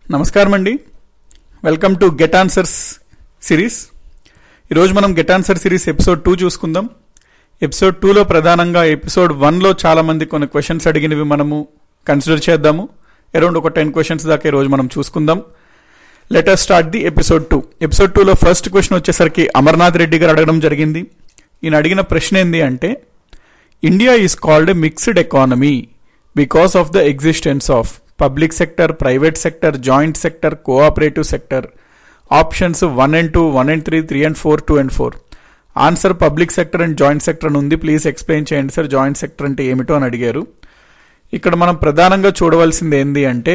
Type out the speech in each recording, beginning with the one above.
నమస్కారం అండి welcome to get answers series ఈరోజు మనం get answer series episode two చూసుకుందాం ఎపిసోడ్ టూలో ప్రధానంగా ఎపిసోడ్ వన్లో చాలామంది కొన్ని క్వశ్చన్స్ అడిగినవి మనము కన్సిడర్ చేద్దాము అరౌండ్ ఒక టెన్ క్వశ్చన్స్ దాకా ఈరోజు మనం చూసుకుందాం letter start the episode two episode టూలో ఫస్ట్ క్వశ్చన్ వచ్చేసరికి అమర్నాథ్ రెడ్డి గారు అడగడం జరిగింది ఈయన అడిగిన ప్రశ్న ఏంది అంటే India is called mixed economy because of the existence of public sector private sector joint sector cooperative sector options one and two one and three three and four two and four answer public sector and joint sector అని ఉంది please explain చేయండి sir joint sector అంటే ఏమిటో అని అడిగారు ఇక్కడ మనం ప్రధానంగా చూడవలసింది ఏంది అంటే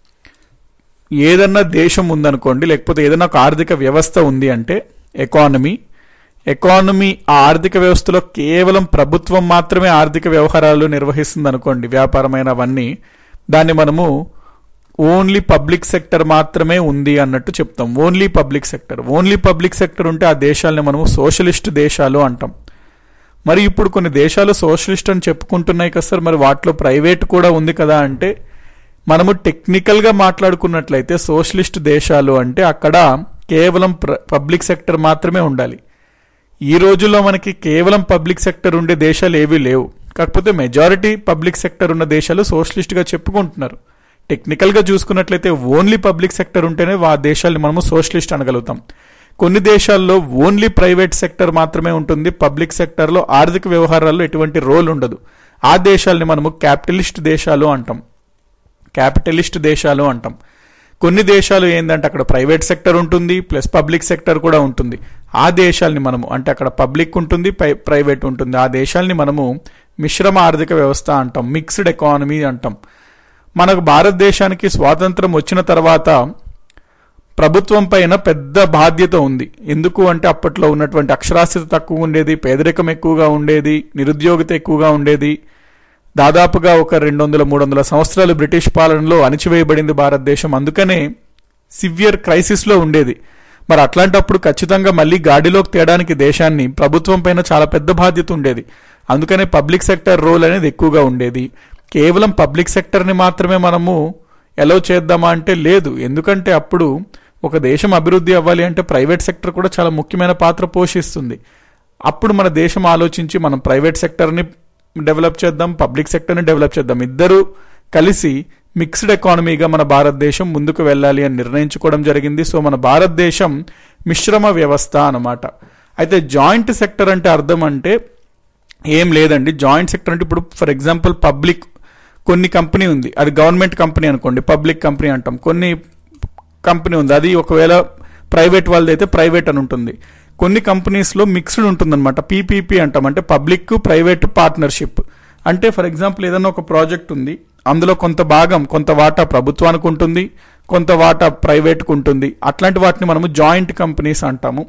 ఏదన్నా దేశం ఉందనుకోండి లేకపోతే ఏదైనా ఒక ఆర్థిక వ్యవస్థ ఉంది అంటే ఎకానమీ ఎకానమీ ఆ ఆర్థిక వ్యవస్థలో కేవలం ప్రభుత్వం మాత్రమే ఆర్థిక వ్యవహారాలు నిర్వహిస్తుంది అనుకోండి వ్యాపారమైనవన్నీ దాన్ని మనము ఓన్లీ పబ్లిక్ సెక్టర్ మాత్రమే ఉంది అన్నట్టు చెప్తాం only public sector only public sector ఉంటే ఆ దేశాలని మనము సోషలిస్ట్ దేశాలు అంటాం మరి ఇప్పుడు కొన్ని దేశాలు సోషలిస్ట్ అని చెప్పుకుంటున్నాయి కదా సార్ మరి వాటిలో ప్రైవేట్ కూడా ఉంది కదా అంటే మనము టెక్నికల్గా మాట్లాడుకున్నట్లయితే సోషలిస్ట్ దేశాలు అంటే అక్కడ కేవలం పబ్లిక్ సెక్టర్ మాత్రమే ఉండాలి ఈ రోజుల్లో మనకి కేవలం పబ్లిక్ సెక్టర్ ఉండే దేశాలు ఏవీ లేవు కాకపోతే మెజారిటీ పబ్లిక్ సెక్టర్ ఉన్న దేశాలు సోషలిస్ట్గా చెప్పుకుంటున్నారు టెక్నికల్గా చూసుకున్నట్లయితే ఓన్లీ పబ్లిక్ సెక్టర్ ఉంటేనే ఆ దేశాల్ని మనము సోషలిస్ట్ అనగలుగుతాం కొన్ని దేశాల్లో ఓన్లీ ప్రైవేట్ సెక్టర్ మాత్రమే ఉంటుంది పబ్లిక్ సెక్టర్లో ఆర్థిక వ్యవహారాల్లో ఎటువంటి రోల్ ఉండదు ఆ దేశాల్ని మనము క్యాపిటలిస్ట్ దేశాలు అంటాం క్యాపిటలిస్ట్ దేశాలు అంటాం కొన్ని దేశాలు ఏంటంటే అక్కడ ప్రైవేట్ సెక్టర్ ఉంటుంది ప్లస్ పబ్లిక్ సెక్టర్ కూడా ఉంటుంది ఆ దేశాల్ని మనము అంటే అక్కడ పబ్లిక్ ఉంటుంది ప్రైవేట్ ఉంటుంది ఆ దేశాల్ని మనము మిశ్రమ ఆర్థిక వ్యవస్థ అంటాం మిక్స్డ్ ఎకానమీ అంటాం మనకు భారతదేశానికి స్వాతంత్రం వచ్చిన తర్వాత ప్రభుత్వం పైన పెద్ద బాధ్యత ఉంది ఎందుకు అంటే అప్పట్లో ఉన్నటువంటి అక్షరాస్యత తక్కువ ఉండేది పేదరికం ఎక్కువగా ఉండేది నిరుద్యోగిత ఎక్కువగా ఉండేది దాదాపుగా ఒక రెండు వందల మూడు వందల సంవత్సరాలు బ్రిటిష్ పాలనలో అణిచివేయబడింది భారతదేశం అందుకనే సివియర్ క్రైసిస్లో ఉండేది మరి అట్లాంటప్పుడు ఖచ్చితంగా మళ్ళీ గాడిలోకి తేయడానికి దేశాన్ని ప్రభుత్వం పైన చాలా పెద్ద బాధ్యత ఉండేది అందుకనే పబ్లిక్ సెక్టర్ రోల్ అనేది ఎక్కువగా ఉండేది కేవలం పబ్లిక్ సెక్టర్ని మాత్రమే మనము ఎలో చేద్దామా అంటే లేదు ఎందుకంటే అప్పుడు ఒక దేశం అభివృద్ధి అవ్వాలి అంటే ప్రైవేట్ సెక్టర్ కూడా చాలా ముఖ్యమైన పాత్ర పోషిస్తుంది అప్పుడు మన దేశం ఆలోచించి మనం ప్రైవేట్ సెక్టర్ని డెవలప్ చేద్దాం పబ్లిక్ సెక్టర్ని డెవలప్ చేద్దాం ఇద్దరు కలిసి మిక్స్డ్ ఎకానమీగా మన భారతదేశం ముందుకు వెళ్ళాలి అని నిర్ణయించుకోవడం జరిగింది సో మన భారతదేశం మిశ్రమ వ్యవస్థ అనమాట అయితే జాయింట్ సెక్టర్ అంటే అర్థం అంటే ఏం లేదండి జాయింట్ సెక్టర్ అంటే ఇప్పుడు ఫర్ ఎగ్జాంపుల్ పబ్లిక్ కొన్ని కంపెనీ ఉంది అది గవర్నమెంట్ కంపెనీ అనుకోండి పబ్లిక్ కంపెనీ అంటాం కొన్ని కంపెనీ ఉంది అది ఒకవేళ ప్రైవేట్ వాళ్ళది అయితే ప్రైవేట్ అని ఉంటుంది కొన్ని కంపెనీస్లో మిక్స్డ్ ఉంటుందన్నమాట పీపీపీ అంటాం అంటే పబ్లిక్ ప్రైవేట్ పార్ట్నర్షిప్ అంటే ఫర్ ఎగ్జాంపుల్ ఏదైనా ఒక ప్రాజెక్ట్ ఉంది అందులో కొంత భాగం కొంత వాటా ప్రభుత్వానికి ఉంటుంది కొంత వాటా ప్రైవేట్కి ఉంటుంది అట్లాంటి వాటిని మనము జాయింట్ కంపెనీస్ అంటాము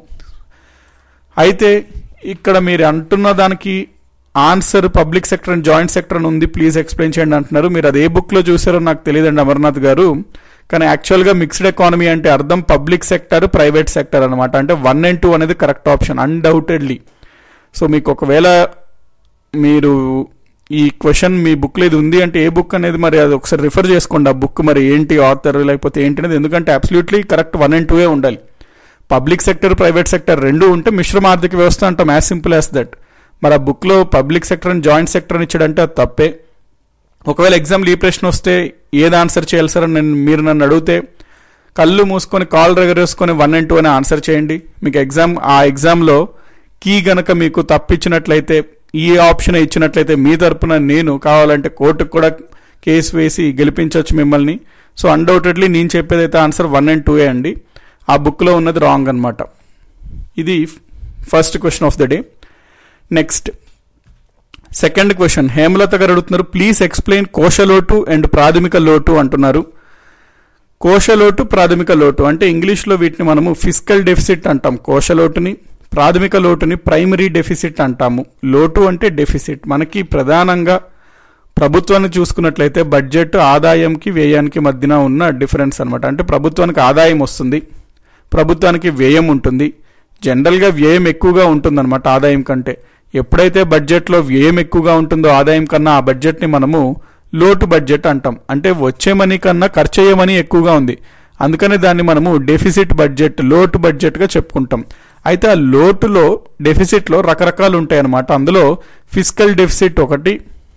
అయితే ఇక్కడ మీరు అంటున్న దానికి answer public sector and joint sector అని ఉంది ప్లీజ్ ఎక్స్ప్లెయిన్ చేయండి అంటున్నారు మీరు అది ఏ బుక్లో చూసారో నాకు తెలియదండి అమర్నాథ్ గారు కానీ యాక్చువల్గా మిక్స్డ్ ఎకానమీ అంటే అర్థం పబ్లిక్ సెక్టర్ ప్రైవేట్ సెక్టర్ అనమాట అంటే వన్ అండ్ టూ అనేది కరెక్ట్ ఆప్షన్ అన్డౌటెడ్లీ సో మీకు ఒకవేళ మీరు ఈ క్వశ్చన్ మీ బుక్లో ఇది ఉంది అంటే ఏ బుక్ అనేది మరి అది ఒకసారి రిఫర్ చేసుకోండి ఆ బుక్ మరి ఏంటి ఆథర్ లేకపోతే ఏంటి అనేది ఎందుకంటే అబ్సల్యూట్లీ కరెక్ట్ వన్ అండ్ టూవే ఉండాలి పబ్లిక్ సెక్టర్ ప్రైవేట్ సెక్టర్ రెండు ఉంటే మిశ్రమ ఆర్థిక వ్యవస్థ అంటాం యాజ్ సింపుల్ యాజ్ దట్ మరి ఆ బుక్లో public sector and joint sector అని ఇచ్చాడంటే అది తప్పే ఒకవేళ ఎగ్జామ్లో ఈ ప్రశ్న వస్తే ఏది ఆన్సర్ చేయాలి సార్ నేను మీరు నన్ను అడిగితే కళ్ళు మూసుకొని కాల్ రగరేసుకొని వన్ అండ్ టూ అని ఆన్సర్ చేయండి మీకు ఎగ్జామ్ ఆ ఎగ్జామ్లో కీ గనక మీకు తప్పించినట్లయితే ఈ ఆప్షన్ ఇచ్చినట్లయితే మీ తరపున నేను కావాలంటే కోర్టుకు కూడా కేసు వేసి గెలిపించవచ్చు మిమ్మల్ని సో అన్డౌటెడ్లీ నేను చెప్పేదైతే ఆన్సర్ వన్ అండ్ టూ అండి ఆ బుక్లో ఉన్నది రాంగ్ అనమాట ఇది first question of the day next second question Hemalatha గారు అడుగుతున్నారు ప్లీజ్ ఎక్స్ప్లెయిన్ కోశలోటు అండ్ ప్రాథమిక లోటు అంటున్నారు కోశలోటు ప్రాథమిక లోటు అంటే ఇంగ్లీష్లో వీటిని మనము ఫిజికల్ డెఫిసిట్ అంటాం కోశలోటుని ప్రాథమిక లోటుని ప్రైమరీ డెఫిసిట్ అంటాము లోటు అంటే డెఫిసిట్ మనకి ప్రధానంగా ప్రభుత్వాన్ని చూసుకున్నట్లయితే బడ్జెట్ ఆదాయంకి వ్యయానికి మధ్యన ఉన్న డిఫరెన్స్ అనమాట అంటే ప్రభుత్వానికి ఆదాయం వస్తుంది ప్రభుత్వానికి వ్యయం ఉంటుంది జనరల్గా వ్యయం ఎక్కువగా ఉంటుందన్నమాట ఆదాయం కంటే ఎప్పుడైతే బడ్జెట్లో వ్యయం ఎక్కువగా ఉంటుందో ఆదాయం కన్నా ఆ బడ్జెట్ని మనము లోటు బడ్జెట్ అంటాం అంటే వచ్చే మనీ కన్నా ఖర్చు అయ్యే మనీ ఎక్కువగా ఉంది అందుకని దాన్ని మనము డెఫిసిట్ బడ్జెట్ లోటు బడ్జెట్గా చెప్పుకుంటాం అయితే ఆ లోటులో డెఫిసిట్లో రకరకాలు ఉంటాయి అన్నమాట అందులో ఫిజికల్ డెఫిసిట్ ఒకటి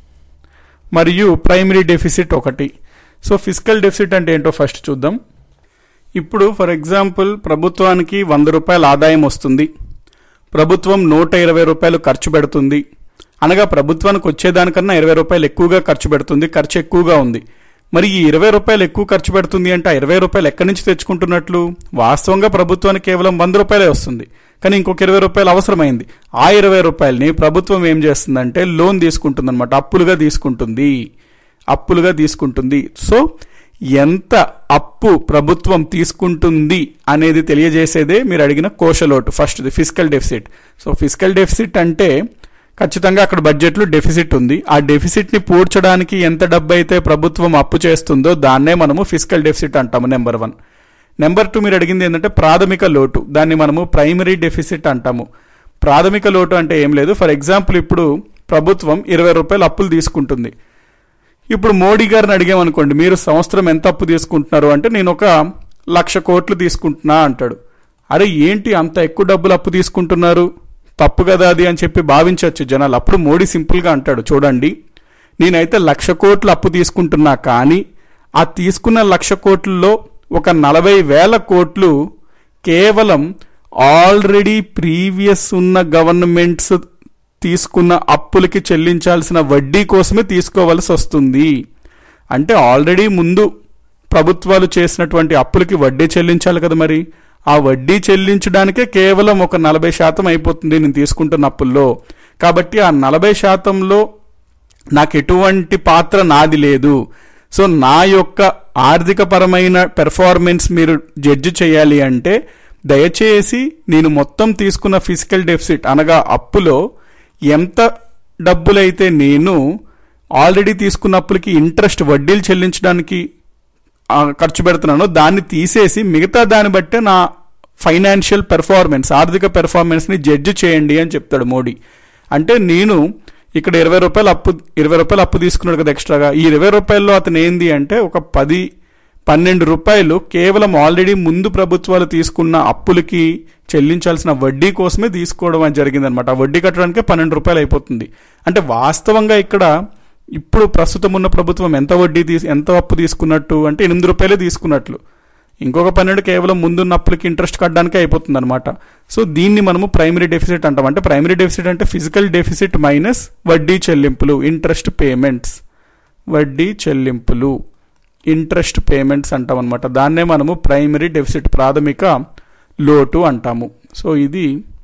మరియు ప్రైమరీ డెఫిసిట్ ఒకటి సో ఫిజికల్ డెఫిసిట్ అంటే ఏంటో ఫస్ట్ చూద్దాం ఇప్పుడు ఫర్ ఎగ్జాంపుల్ ప్రభుత్వానికి వంద రూపాయల ఆదాయం వస్తుంది ప్రభుత్వం నూట ఇరవై రూపాయలు ఖర్చు పెడుతుంది అనగా ప్రభుత్వానికి వచ్చేదానికన్నా ఇరవై రూపాయలు ఎక్కువగా ఖర్చు పెడుతుంది ఖర్చు ఎక్కువగా ఉంది మరి ఈ ఇరవై రూపాయలు ఎక్కువ ఖర్చు పెడుతుంది అంటే ఆ ఇరవై రూపాయలు ఎక్కడి నుంచి తెచ్చుకుంటున్నట్లు వాస్తవంగా ప్రభుత్వానికి కేవలం వంద రూపాయలే వస్తుంది కానీ ఇంకొక ఇరవై రూపాయలు అవసరమైంది ఆ ఇరవై రూపాయలని ప్రభుత్వం ఏం చేస్తుందంటే లోన్ తీసుకుంటుంది అనమాట అప్పులుగా తీసుకుంటుంది అప్పులుగా తీసుకుంటుంది సో ఎంత అప్పు ప్రభుత్వం తీసుకుంటుంది అనేది తెలియజేసేదే మీరు అడిగిన కోశలోటు first physical deficit so physical deficit అంటే ఖచ్చితంగా అక్కడ బడ్జెట్లో డెఫిసిట్ ఉంది ఆ డెఫిసిట్ని పూడ్చడానికి ఎంత డబ్బు అయితే ప్రభుత్వం అప్పు చేస్తుందో దాన్నే మనము ఫిజికల్ డెఫిసిట్ అంటాము నెంబర్ వన్ నెంబర్ టూ మీరు అడిగింది ఏంటంటే ప్రాథమిక లోటు దాన్ని మనము ప్రైమరీ డెఫిసిట్ అంటాము ప్రాథమిక లోటు అంటే ఏం లేదు ఫర్ ఎగ్జాంపుల్ ఇప్పుడు ప్రభుత్వం ఇరవై రూపాయలు అప్పులు తీసుకుంటుంది ఇప్పుడు మోడీ గారిని అడిగామనుకోండి మీరు సంవత్సరం ఎంత అప్పు తీసుకుంటున్నారు అంటే నేను ఒక లక్ష కోట్లు తీసుకుంటున్నా అంటాడు అరే ఏంటి అంత ఎక్కువ డబ్బులు అప్పు తీసుకుంటున్నారు తప్పు కదా అది అని చెప్పి భావించవచ్చు జనాలు అప్పుడు మోడీ సింపుల్గా అంటాడు చూడండి నేనైతే లక్ష కోట్లు అప్పు తీసుకుంటున్నా కానీ ఆ తీసుకున్న లక్ష కోట్లలో ఒక నలభై వేల కోట్లు కేవలం ఆల్రెడీ ప్రీవియస్ ఉన్న గవర్నమెంట్స్ తీసుకున్న అప్పులకి చెల్లించాల్సిన వడ్డీ కోసమే తీసుకోవాల్సి వస్తుంది అంటే ఆల్రెడీ ముందు ప్రభుత్వాలు చేసినటువంటి అప్పులకి వడ్డీ చెల్లించాలి కదా మరి ఆ వడ్డీ చెల్లించడానికే కేవలం ఒక నలభై శాతం అయిపోతుంది నేను తీసుకుంటున్న అప్పుల్లో కాబట్టి ఆ నలభై శాతంలో నాకు ఎటువంటి పాత్ర నాది లేదు సో నా యొక్క ఆర్థిక పరమైన పెర్ఫార్మెన్స్ మీరు జడ్జి చేయాలి అంటే దయచేసి నేను మొత్తం తీసుకున్న ఫిజికల్ డెఫిసిట్ అనగా అప్పులో ఎంత డబ్బులైతే నేను ఆల్రెడీ తీసుకున్న అప్పులకి ఇంట్రెస్ట్ వడ్డీలు చెల్లించడానికి ఆ, ఖర్చు పెడుతున్నానో దాన్ని తీసేసి మిగతా దాన్ని బట్టే నా ఫైనాన్షియల్ పెర్ఫార్మెన్స్ ఆర్థిక పెర్ఫార్మెన్స్ని జడ్జి చేయండి అని చెప్తాడు మోడీ అంటే నేను ఇక్కడ ఇరవై రూపాయలు అప్పు ఇరవై రూపాయలు అప్పు తీసుకున్నాడు కదా ఎక్స్ట్రాగా ఈ ఇరవై రూపాయల్లో అతను ఏంది అంటే ఒక పది పన్నెండు రూపాయలు కేవలం ఆల్రెడీ ముందు ప్రభుత్వాలు తీసుకున్న అప్పులకి చెల్లించాల్సిన వడ్డీ కోసమే తీసుకోవడం అని జరిగిందనమాట ఆ వడ్డీ కట్టడానికే పన్నెండు రూపాయలు అయిపోతుంది అంటే వాస్తవంగా ఇక్కడ ఇప్పుడు ప్రస్తుతం ఉన్న ప్రభుత్వం ఎంత వడ్డీ తీసి ఎంత అప్పు తీసుకున్నట్టు అంటే ఎనిమిది రూపాయలే తీసుకున్నట్లు ఇంకొక పన్నెండు కేవలం ముందున్న అప్పులకి ఇంట్రెస్ట్ కట్టడానికే అయిపోతుంది అనమాట సో దీన్ని మనము ప్రైమరీ డెఫిసిట్ అంటాం అంటే ప్రైమరీ డెఫిసిట్ అంటే ఫిజికల్ డెఫిసిట్ మైనస్ వడ్డీ చెల్లింపులు ఇంట్రెస్ట్ పేమెంట్స్ వడ్డీ చెల్లింపులు ఇంట్రెస్ట్ పేమెంట్స్ అంటాం అనమాట దాన్నే మనము ప్రైమరీ డెఫిసిట్ ప్రాథమిక లోటు అంటాము సో ఇది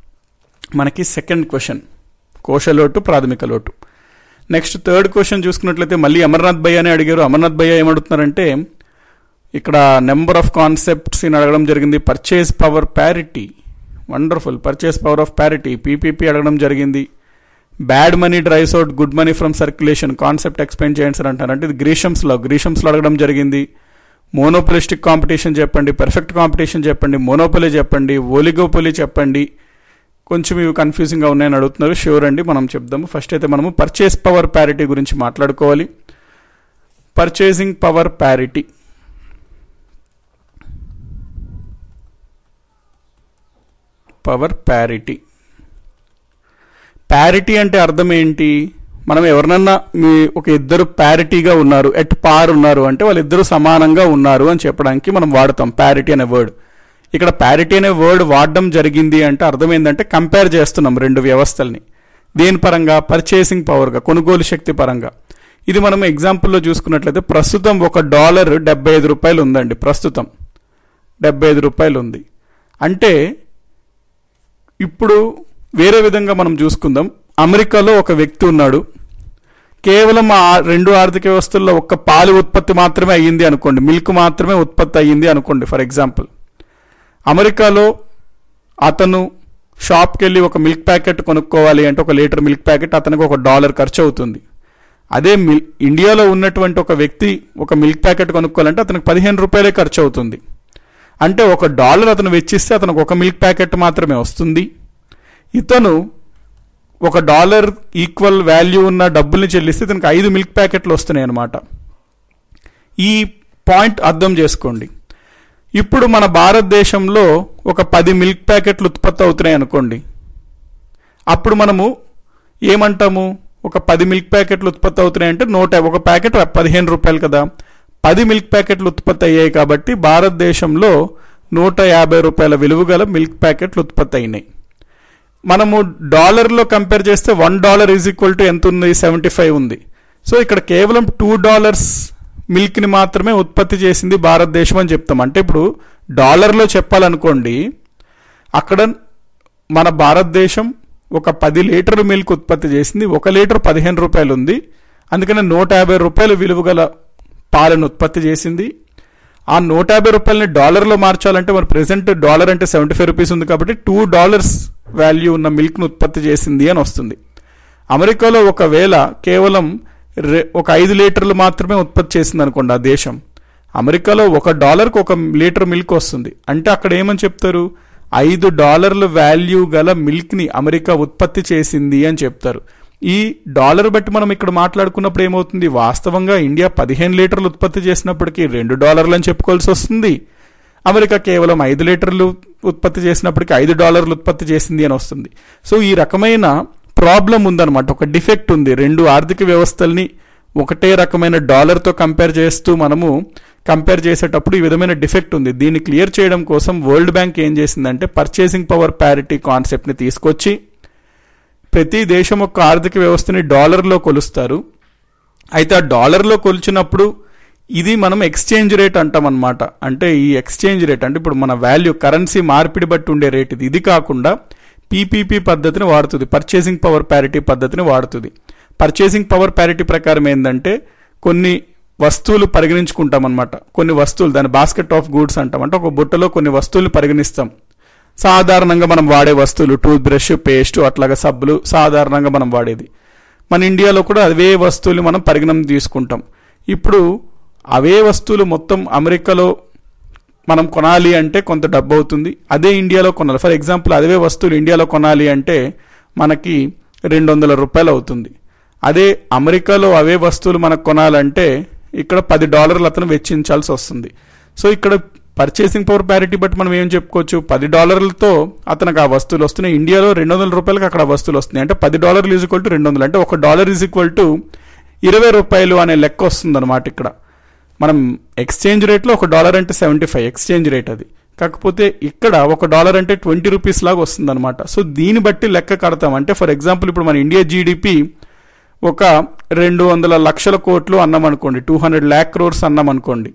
మనకి సెకండ్ క్వశ్చన్ కోశలోటు ప్రాథమిక లోటు నెక్స్ట్ థర్డ్ క్వశ్చన్ చూసుకున్నట్లయితే మళ్ళీ అమర్నాథ్ భయ్య అని అడిగారు అమర్నాథ్ భయ్య ఏమడుగుతున్నారంటే ఇక్కడ నెంబర్ ఆఫ్ కాన్సెప్ట్స్ అని అడగడం జరిగింది purchase power parity wonderful purchase power of parity PPP అడగడం జరిగింది bad money drives out good money from circulation concept explain చేయండి సార్ అంటారు అంటే ఇది గ్రీషమ్స్లో గ్రీషమ్స్లో అడగడం జరిగింది మోనోపోలిస్టిక్ కాంపిటీషన్ చెప్పండి పెర్ఫెక్ట్ కాంపిటీషన్ చెప్పండి మోనోపోలీ చెప్పండి ఓలిగోపోలీ చెప్పండి కొంచెం ఇవి కన్ఫ్యూజింగ్గా ఉన్నాయని అడుగుతున్నారు షూర్ అండి మనం చెప్దాము ఫస్ట్ అయితే మనము పర్చేస్ పవర్ ప్యారిటీ గురించి మాట్లాడుకోవాలి purchasing power parity power parity parity అంటే అర్థం ఏంటి మనం ఎవరినన్నా మీ ఒక ఇద్దరు ప్యారిటీగా ఉన్నారు ఎట్ పార్ ఉన్నారు అంటే వాళ్ళిద్దరూ సమానంగా ఉన్నారు అని చెప్పడానికి మనం వాడతాం ప్యారిటీ అనే వర్డ్ ఇక్కడ ప్యారిటీ అనే వర్డ్ వాడడం జరిగింది అంటే అర్థం ఏంటంటే కంపేర్ చేస్తున్నాం రెండు వ్యవస్థల్ని దేని పరంగా పర్చేసింగ్ పవర్గా కొనుగోలు శక్తి పరంగా ఇది మనం ఎగ్జాంపుల్లో చూసుకున్నట్లయితే ప్రస్తుతం ఒక డాలర్ డెబ్బై ఐదు రూపాయలు ఉందండి ప్రస్తుతం డెబ్బై ఐదు రూపాయలు ఉంది అంటే ఇప్పుడు వేరే విధంగా మనం చూసుకుందాం అమెరికాలో ఒక వ్యక్తి ఉన్నాడు కేవలం ఆ రెండు ఆర్థిక వ్యవస్థల్లో ఒక్క పాలు ఉత్పత్తి మాత్రమే అయ్యింది అనుకోండి మిల్క్ మాత్రమే ఉత్పత్తి అయ్యింది అనుకోండి ఫర్ ఎగ్జాంపుల్ అమెరికాలో అతను షాప్కి వెళ్ళి ఒక మిల్క్ ప్యాకెట్ కొనుక్కోవాలి అంటే ఒక లీటర్ మిల్క్ ప్యాకెట్ అతనికి ఒక డాలర్ ఖర్చు అవుతుంది అదే మిల్ ఇండియాలో ఉన్నటువంటి ఒక వ్యక్తి ఒక మిల్క్ ప్యాకెట్ కొనుక్కోవాలంటే అతనికి పదిహేను రూపాయలే ఖర్చు అవుతుంది అంటే ఒక డాలర్ అతను వెచ్చిస్తే అతనికి ఒక మిల్క్ ప్యాకెట్ మాత్రమే వస్తుంది ఇతను ఒక డాలర్ ఈక్వల్ వాల్యూ ఉన్న డబ్బుల్ని చెల్లిస్తే ఇతనికి ఐదు మిల్క్ ప్యాకెట్లు వస్తున్నాయి అన్నమాట ఈ పాయింట్ అర్థం చేసుకోండి ఇప్పుడు మన భారతదేశంలో ఒక పది మిల్క్ ప్యాకెట్లు ఉత్పత్తి అవుతున్నాయి అనుకోండి అప్పుడు మనము ఏమంటాము ఒక పది మిల్క్ ప్యాకెట్లు ఉత్పత్తి అవుతున్నాయి అంటే నూట ఒక ప్యాకెట్ పదిహేను రూపాయలు కదా పది మిల్క్ ప్యాకెట్లు ఉత్పత్తి అయ్యాయి కాబట్టి భారతదేశంలో నూట యాభై రూపాయల విలువ గల మిల్క్ ప్యాకెట్లు ఉత్పత్తి అయినాయి మనము డాలర్లో కంపేర్ చేస్తే one dollar is equal to ఎంత ఉంది సెవెంటీ ఫైవ్ ఉంది సో ఇక్కడ కేవలం టూ డాలర్స్ మిల్క్ని మాత్రమే ఉత్పత్తి చేసింది భారతదేశం అని చెప్తాం అంటే ఇప్పుడు డాలర్లో చెప్పాలనుకోండి అక్కడ మన భారతదేశం ఒక పది లీటర్ల మిల్క్ ఉత్పత్తి చేసింది ఒక లీటర్ పదిహేను రూపాయలు ఉంది అందుకని నూట యాభై రూపాయలు విలువ గల పాలను ఉత్పత్తి చేసింది ఆ నూట యాభై రూపాయలని డాలర్లో మార్చాలంటే మరి ప్రెసెంట్ డాలర్ అంటే సెవెంటీ ఫైవ్ రూపీస్ ఉంది కాబట్టి టూ డాలర్స్ వాల్యూ ఉన్న మిల్క్ను ఉత్పత్తి చేసింది అని వస్తుంది అమెరికాలో ఒకవేళ కేవలం రె ఒక ఐదు లీటర్లు మాత్రమే ఉత్పత్తి చేసింది అనుకోండి ఆ దేశం అమెరికాలో ఒక డాలర్కి ఒక లీటర్ మిల్క్ వస్తుంది అంటే అక్కడ ఏమని చెప్తారు ఐదు డాలర్ల వాల్యూ గల మిల్క్ని అమెరికా ఉత్పత్తి చేసింది అని చెప్తారు ఈ డాలర్ బట్టి మనం ఇక్కడ మాట్లాడుకున్నప్పుడు ఏమవుతుంది వాస్తవంగా ఇండియా పదిహేను లీటర్లు ఉత్పత్తి చేసినప్పటికీ రెండు డాలర్లు అని చెప్పుకోవాల్సి వస్తుంది అమెరికా కేవలం ఐదు లీటర్లు ఉత్పత్తి చేసినప్పటికీ ఐదు డాలర్లు ఉత్పత్తి చేసింది అని వస్తుంది సో ఈ రకమైన ప్రాబ్లం ఉందన్నమాట ఒక డిఫెక్ట్ ఉంది రెండు ఆర్థిక వ్యవస్థల్ని ఒకటే రకమైన డాలర్తో కంపేర్ చేస్తూ మనము కంపేర్ చేసేటప్పుడు ఈ విధమైన డిఫెక్ట్ ఉంది దీన్ని క్లియర్ చేయడం కోసం వరల్డ్ బ్యాంక్ ఏం చేసిందంటే పర్చేసింగ్ పవర్ ప్యారిటీ కాన్సెప్ట్ని తీసుకొచ్చి ప్రతి దేశం యొక్క ఆర్థిక వ్యవస్థని డాలర్లో కొలుస్తారు అయితే ఆ డాలర్లో కొలిచినప్పుడు ఇది మనం ఎక్స్చేంజ్ రేట్ అంటాం అనమాట అంటే ఈ ఎక్స్చేంజ్ రేట్ అంటే ఇప్పుడు మన వాల్యూ కరెన్సీ మార్పిడి బట్టి ఉండే రేట్ ఇది ఇది కాకుండా పీపీపీ పద్ధతిని వాడుతుంది పర్చేసింగ్ పవర్ ప్యారిటీ పద్ధతిని వాడుతుంది పర్చేసింగ్ పవర్ ప్యారిటీ ప్రకారం ఏంటంటే కొన్ని వస్తువులు పరిగణించుకుంటాం అనమాట కొన్ని వస్తువులు దాని బాస్కెట్ ఆఫ్ గూడ్స్ అంటాం అంటే ఒక బుట్టలో కొన్ని వస్తువులు పరిగణిస్తాం సాధారణంగా మనం వాడే వస్తువులు టూత్ బ్రష్ పేస్ట్ అట్లాగా సబ్బులు సాధారణంగా మనం వాడేది మన ఇండియాలో కూడా అవే వస్తువులు మనం పరిగణన తీసుకుంటాం ఇప్పుడు అవే వస్తువులు మొత్తం అమెరికాలో మనం కొనాలి అంటే కొంత డబ్బు అవుతుంది అదే ఇండియాలో కొనాలి ఫర్ ఎగ్జాంపుల్ అదే వస్తువులు ఇండియాలో కొనాలి అంటే మనకి రెండు వందల రూపాయలు అవుతుంది అదే అమెరికాలో అవే వస్తువులు మనకు కొనాలంటే ఇక్కడ పది డాలర్లు అతను వెచ్చించాల్సి వస్తుంది సో ఇక్కడ పర్చేసింగ్ పవర్ ప్యారిటీ బట్టి మనం ఏం చెప్పుకోవచ్చు పది డాలర్లతో అతనికి ఆ వస్తువులు వస్తున్నాయి ఇండియాలో రెండు వందల రూపాయలకి అక్కడ వస్తువులు వస్తున్నాయి అంటే పది డాలర్లు ఈజ్ ఈక్వల్ టు రెండు వందలు అంటే ఒక డాలర్ ఈజ్ ఈక్వల్ టు ఇరవై రూపాయలు అనే లెక్క వస్తుంది అనమాట ఇక్కడ మనం ఎక్స్చేంజ్ రేట్లో ఒక డాలర్ అంటే సెవెంటీ ఫైవ్ ఎక్స్చేంజ్ రేట్ అది కాకపోతే ఇక్కడ ఒక డాలర్ అంటే ట్వంటీ రూపీస్ లాగా వస్తుంది అనమాట సో దీన్ని బట్టి లెక్క కడతాం అంటే ఫర్ ఎగ్జాంపుల్ ఇప్పుడు మన ఇండియా జీడిపి ఒక రెండు వందల లక్షల కోట్లు అన్నాం అనుకోండి టూ హండ్రెడ్ ల్యాక్ క్రోర్స్ అన్నాం అనుకోండి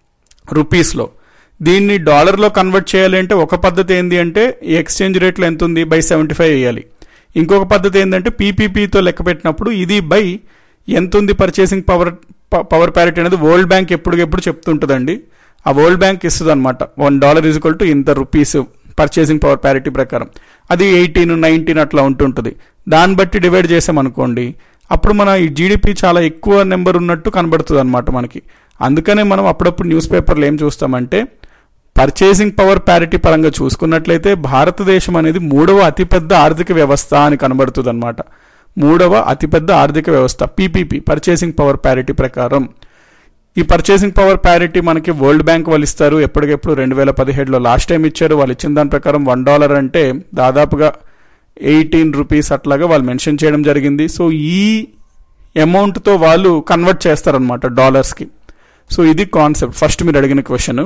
రూపీస్లో దీన్ని డాలర్లో కన్వర్ట్ చేయాలి అంటే ఒక పద్ధతి ఏంటి అంటే ఈ ఎక్స్చేంజ్ రేట్లో ఎంత ఉంది బై సెవెంటీ ఫైవ్ వేయాలి ఇంకొక పద్ధతి ఏంటంటే పీపీపీతో లెక్క పెట్టినప్పుడు ఇది బై ఎంత ఉంది పర్చేసింగ్ పవర్ పవర్ ప్యారిటీ అనేది వరల్డ్ బ్యాంక్ ఎప్పటికెప్పుడు చెప్తుంటుందండి ఆ వరల్డ్ బ్యాంక్ ఇస్తుంది అనమాట one dollar is equal to ఇంత రూపీస్ పర్చేసింగ్ పవర్ ప్యారిటీ ప్రకారం అది ఎయిటీన్ నైన్టీన్ అట్లా ఉంటుంటుంది దాన్ని బట్టి డివైడ్ చేసామనుకోండి అప్పుడు మన ఈ జీడిపి చాలా ఎక్కువ నెంబర్ ఉన్నట్టు కనబడుతుంది అనమాట మనకి అందుకనే మనం అప్పుడప్పుడు న్యూస్ పేపర్లు ఏం చూస్తామంటే పర్చేసింగ్ పవర్ ప్యారిటీ పరంగా చూసుకున్నట్లయితే భారతదేశం అనేది మూడవ అతిపెద్ద ఆర్థిక వ్యవస్థ అని కనబడుతుంది అనమాట మూడవ అతిపెద్ద ఆర్థిక వ్యవస్థ పీపీపీ పర్చేసింగ్ పవర్ ప్యారిటీ ప్రకారం ఈ పర్చేసింగ్ పవర్ ప్యారిటీ మనకి వరల్డ్ బ్యాంక్ వాళ్ళు ఇస్తారు ఎప్పటికెప్పుడు రెండు వేల పదిహేడులో లాస్ట్ టైం ఇచ్చారు వాళ్ళు ఇచ్చిన దాని ప్రకారం వన్ డాలర్ అంటే దాదాపుగా ఎయిటీన్ రూపీస్ అట్లాగా వాళ్ళు మెన్షన్ చేయడం జరిగింది సో ఈ అమౌంట్తో వాళ్ళు కన్వర్ట్ చేస్తారనమాట డాలర్స్కి సో ఇది కాన్సెప్ట్ ఫస్ట్ మీరు అడిగిన question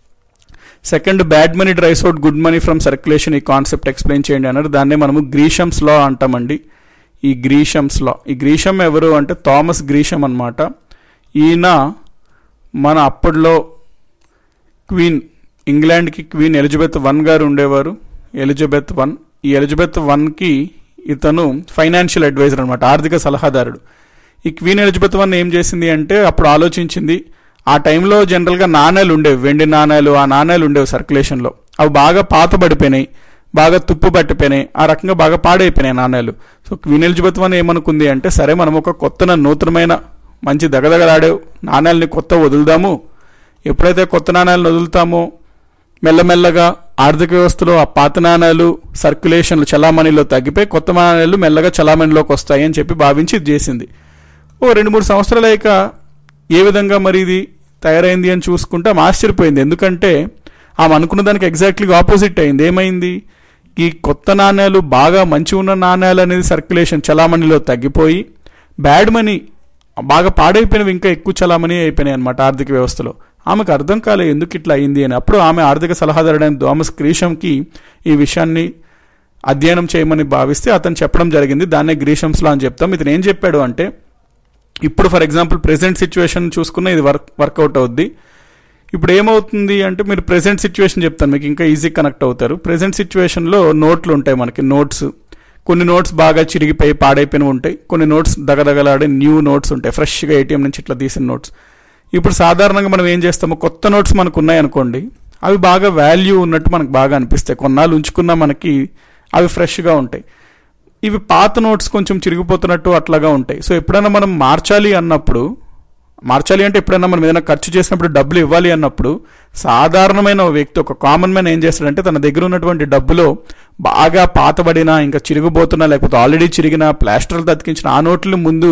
second bad money drives out good money from circulation ఈ కాన్సెప్ట్ ఎక్స్ప్లెయిన్ చేయండి అన్నారు దాన్నే మనము గ్రీషమ్స్ లా అంటామండి ఈ గ్రీషమ్స్ లా ఈ గ్రీషం ఎవరు అంటే థామస్ గ్రీషం అనమాట ఈయన మన అప్పట్లో క్వీన్ ఇంగ్లాండ్కి క్వీన్ ఎలిజబెత్ వన్ గారు ఉండేవారు ఎలిజబెత్ వన్ ఈ ఎలిజబెత్ వన్కి ఇతను ఫైనాన్షియల్ అడ్వైజర్ అనమాట ఆర్థిక సలహాదారుడు ఈ క్వీన్ ఎలిజబెత్ వన్ ఏం చేసింది అంటే అప్పుడు ఆలోచించింది ఆ టైంలో జనరల్గా నాణేలు ఉండేవి వెండి నాణేలు ఆ నాణేలు ఉండేవి సర్క్యులేషన్లో అవి బాగా పాత పడిపోయినాయి బాగా తుప్పు పట్టిపోయినాయి ఆ రకంగా బాగా పాడైపోయినాయి నాణేలు సో క్వీన్ ఎలిజబెత్ వన్ ఏమనుకుంది అంటే సరే మనం ఒక కొత్త నూతనమైన మంచి దగదగలాడే నాణేలని కొత్త వదులుదాము ఎప్పుడైతే కొత్త నాణేలను వదులుతామో మెల్లమెల్లగా ఆర్థిక వ్యవస్థలో ఆ పాత నాణేలు సర్క్యులేషన్లు చలామణిలో తగ్గిపోయి కొత్త నాణేలు మెల్లగా చలామణిలోకి వస్తాయి అని చెప్పి భావించి ఇది చేసింది ఓ రెండు మూడు సంవత్సరాలు అయ్యాక ఏ విధంగా మరి ఇది తయారైంది అని చూసుకుంటే ఆమె ఆశ్చర్యపోయింది ఎందుకంటే ఆమె అనుకున్న దానికి ఎగ్జాక్ట్లీ ఆపోజిట్ అయింది ఏమైంది ఈ కొత్త నాణ్యాలు బాగా మంచి ఉన్న నాణ్యాలు అనేది సర్క్యులేషన్ చలామణిలో తగ్గిపోయి బ్యాడ్ మనీ బాగా పాడైపోయినవి ఇంకా ఎక్కువ చలామణి అయిపోయినాయి అనమాట ఆర్థిక వ్యవస్థలో ఆమెకు అర్థం కాలే ఎందుకు ఇట్లా అయింది అని అప్పుడు ఆమె ఆర్థిక సలహాదారుడైన థామస్ గ్రీషంకి ఈ విషయాన్ని అధ్యయనం చేయమని భావిస్తే అతను చెప్పడం జరిగింది దాన్నే గ్రీషమ్స్లో అని చెప్తాం ఇతను ఏం చెప్పాడు అంటే ఇప్పుడు ఫర్ ఎగ్జాంపుల్ ప్రెసెంట్ సిచ్యువేషన్ చూసుకున్న ఇది వర్క్ వర్కౌట్ అవుద్ది ఇప్పుడు ఏమవుతుంది అంటే మీరు ప్రెసెంట్ సిచ్యువేషన్ చెప్తాను మీకు ఇంకా ఈజీ కనెక్ట్ అవుతారు ప్రెసెంట్ సిచ్యువేషన్లో నోట్లు ఉంటాయి మనకి నోట్స్ కొన్ని నోట్స్ బాగా చిరిగిపోయి పాడైపోయినవి ఉంటాయి కొన్ని నోట్స్ దగదగలాడే న్యూ నోట్స్ ఉంటాయి ఫ్రెష్గా ఏటీఎం నుంచి ఇట్లా తీసిన నోట్స్ ఇప్పుడు సాధారణంగా మనం ఏం చేస్తాము కొత్త నోట్స్ మనకు ఉన్నాయనుకోండి అవి బాగా వాల్యూ ఉన్నట్టు మనకు బాగా అనిపిస్తాయి కొన్నాళ్ళు ఉంచుకున్నా మనకి అవి ఫ్రెష్గా ఉంటాయి ఇవి పాత నోట్స్ కొంచెం చిరిగిపోతున్నట్టు అట్లాగా ఉంటాయి సో ఎప్పుడైనా మనం మార్చాలి అన్నప్పుడు మార్చాలి అంటే ఎప్పుడైనా మనం ఏదైనా ఖర్చు చేసినప్పుడు డబ్బులు ఇవ్వాలి అన్నప్పుడు సాధారణమైన ఓ వ్యక్తి ఒక కామన్ మ్యాన్ ఏం చేస్తాడంటే తన దగ్గర ఉన్నటువంటి డబ్బులో బాగా పాతబడిన ఇంకా చిరిగిపోతున్నా లేకపోతే ఆల్రెడీ చిరిగిన ప్లాస్టర్లు తతికించిన ఆ నోట్ల ముందు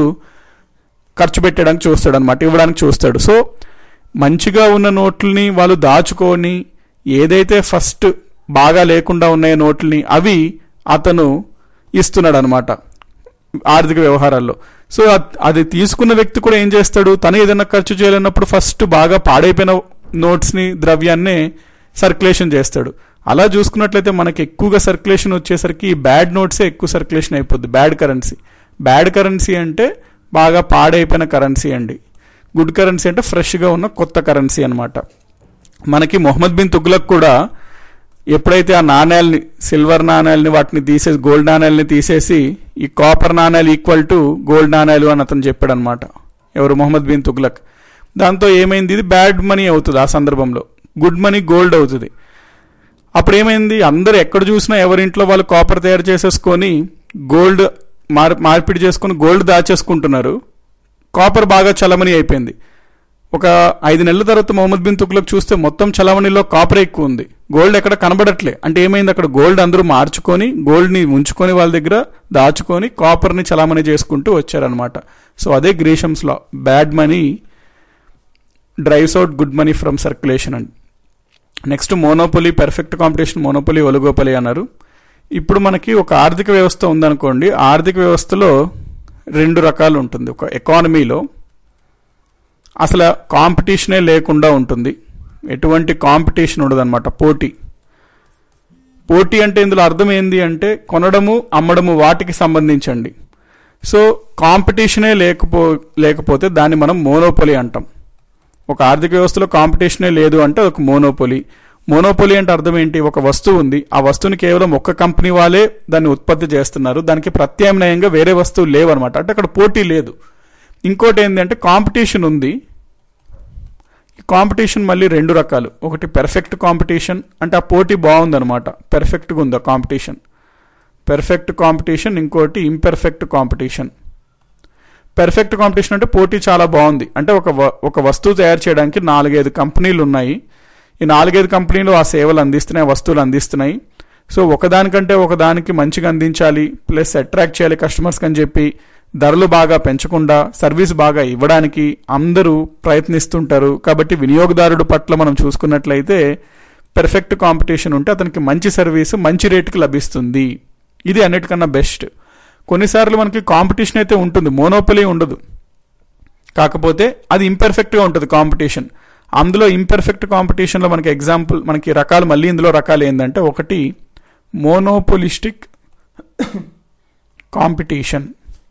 ఖర్చు పెట్టడానికి చూస్తాడు అనమాట ఇవ్వడానికి చూస్తాడు సో మంచిగా ఉన్న నోట్లని వాళ్ళు దాచుకొని ఏదైతే ఫస్ట్ బాగా లేకుండా ఉన్నాయో నోట్లని అవి అతను ఇస్తున్నాడు అనమాట ఆర్థిక వ్యవహారాల్లో సో అద్- అది తీసుకున్న వ్యక్తి కూడా ఏం చేస్తాడు తను ఏదైనా ఖర్చు చేయాలన్నప్పుడు ఫస్ట్ బాగా పాడైపోయిన నోట్స్ని ద్రవ్యాన్ని సర్క్యులేషన్ చేస్తాడు అలా చూసుకున్నట్లయితే మనకి ఎక్కువగా సర్క్యులేషన్ వచ్చేసరికి బ్యాడ్ నోట్సే ఎక్కువ సర్క్యులేషన్ అయిపోద్ది బ్యాడ్ కరెన్సీ బ్యాడ్ కరెన్సీ అంటే బాగా పాడైపోయిన కరెన్సీ అండి గుడ్ కరెన్సీ అంటే ఫ్రెష్గా ఉన్న కొత్త కరెన్సీ అన్నమాట మనకి మొహమ్మద్ బిన్ తుగ్లక్ కూడా ఎప్పుడైతే ఆ నాణ్యాలని సిల్వర్ నాణ్యాలని వాటిని తీసేసి గోల్డ్ నాణ్యాలని తీసేసి ఈ కాపర్ నాణ్యాలు ఈక్వల్ టు గోల్డ్ నాణ్యాలు అని అతను చెప్పాడు అనమాట ఎవరు మొహమ్మద్ బిన్ తుగ్లక్ దాంతో ఏమైంది ఇది బ్యాడ్ మనీ అవుతుంది ఆ సందర్భంలో గుడ్ మనీ గోల్డ్ అవుతుంది అప్పుడు ఏమైంది అందరు ఎక్కడ చూసినా ఎవరింట్లో వాళ్ళు కాపర్ తయారు చేసేసుకొని గోల్డ్ మార్ మార్పిడి చేసుకొని గోల్డ్ దాచేసుకుంటున్నారు కాపర్ బాగా చలమణి అయిపోయింది ఒక ఐదు నెలల తర్వాత మొహమ్మద్ బిన్ తుగ్లక్ చూస్తే మొత్తం చలామణిలో కాపర్ ఎక్కువ ఉంది గోల్డ్ ఎక్కడ కనబడట్లే అంటే ఏమైంది అక్కడ గోల్డ్ అందరూ మార్చుకొని గోల్డ్ని ఉంచుకొని వాళ్ళ దగ్గర దాచుకొని కాపర్ని చలామణి చేసుకుంటూ వచ్చారనమాట సో అదే Gresham's law bad money drives out good money from circulation అండి next monopoly perfect competition monopoly oligopoly అన్నారు ఇప్పుడు మనకి ఒక ఆర్థిక వ్యవస్థ ఉందనుకోండి ఆర్థిక వ్యవస్థలో రెండు రకాలు ఉంటుంది ఒక ఎకానమీలో అసలు కాంపిటీషనే లేకుండా ఉంటుంది ఎటువంటి కాంపిటీషన్ ఉండదు అనమాట పోటీ పోటీ అంటే ఇందులో అర్థం ఏంది అంటే కొనడము అమ్మడము వాటికి సంబంధించండి సో కాంపిటీషనే లేకపో లేకపోతే దాన్ని మనం మోనోపొలి అంటాం ఒక ఆర్థిక వ్యవస్థలో కాంపిటీషనే లేదు అంటే ఒక మోనోపొలి మోనోపొలి అంటే అర్థం ఏంటి ఒక వస్తువు ఉంది ఆ వస్తువుని కేవలం ఒక్క కంపెనీ వాళ్ళే దాన్ని ఉత్పత్తి చేస్తున్నారు దానికి ప్రత్యామ్నాయంగా వేరే వస్తువులు లేవు అనమాట అంటే అక్కడ పోటీ లేదు ఇంకోటి ఏంటంటే కాంపిటీషన్ ఉంది ఈ కాంపిటీషన్ మళ్ళీ రెండు రకాలు ఒకటి పెర్ఫెక్ట్ కాంపిటీషన్ అంటే ఆ పోటీ బాగుందన్నమాట పెర్ఫెక్ట్గా ఉంది ఆ కాంపిటీషన్ పెర్ఫెక్ట్ కాంపిటీషన్ ఇంకోటి ఇంపెర్ఫెక్ట్ కాంపిటీషన్ పెర్ఫెక్ట్ కాంపిటీషన్ అంటే పోటీ చాలా బాగుంది అంటే ఒక వ- ఒక వస్తువు తయారు చేయడానికి నాలుగైదు కంపెనీలు ఉన్నాయి ఈ నాలుగైదు కంపెనీలు ఆ సేవలు అందిస్తున్నాయి ఆ వస్తువులు అందిస్తున్నాయి సో ఒకదానికంటే ఒకదానికి మంచిగా అందించాలి ప్లస్ అట్రాక్ట్ చేయాలి కస్టమర్స్కి అని చెప్పి ధరలు బాగా పెంచకుండా సర్వీస్ బాగా ఇవ్వడానికి అందరూ ప్రయత్నిస్తుంటారు కాబట్టి వినియోగదారుడు పట్ల మనం చూసుకున్నట్లయితే పెర్ఫెక్ట్ కాంపిటీషన్ ఉంటే అతనికి మంచి సర్వీస్ మంచి రేటుకి లభిస్తుంది ఇది అన్నిటికన్నా బెస్ట్ కొన్నిసార్లు మనకి కాంపిటీషన్ అయితే ఉంటుంది మోనోపలి ఉండదు కాకపోతే అది ఇంపెర్ఫెక్ట్గా ఉంటుంది కాంపిటీషన్ అందులో ఇంపెర్ఫెక్ట్ కాంపిటీషన్లో మనకి ఎగ్జాంపుల్ మనకి రకాలు మళ్ళీ ఇందులో రకాలు ఏంటంటే ఒకటి monopolistic competition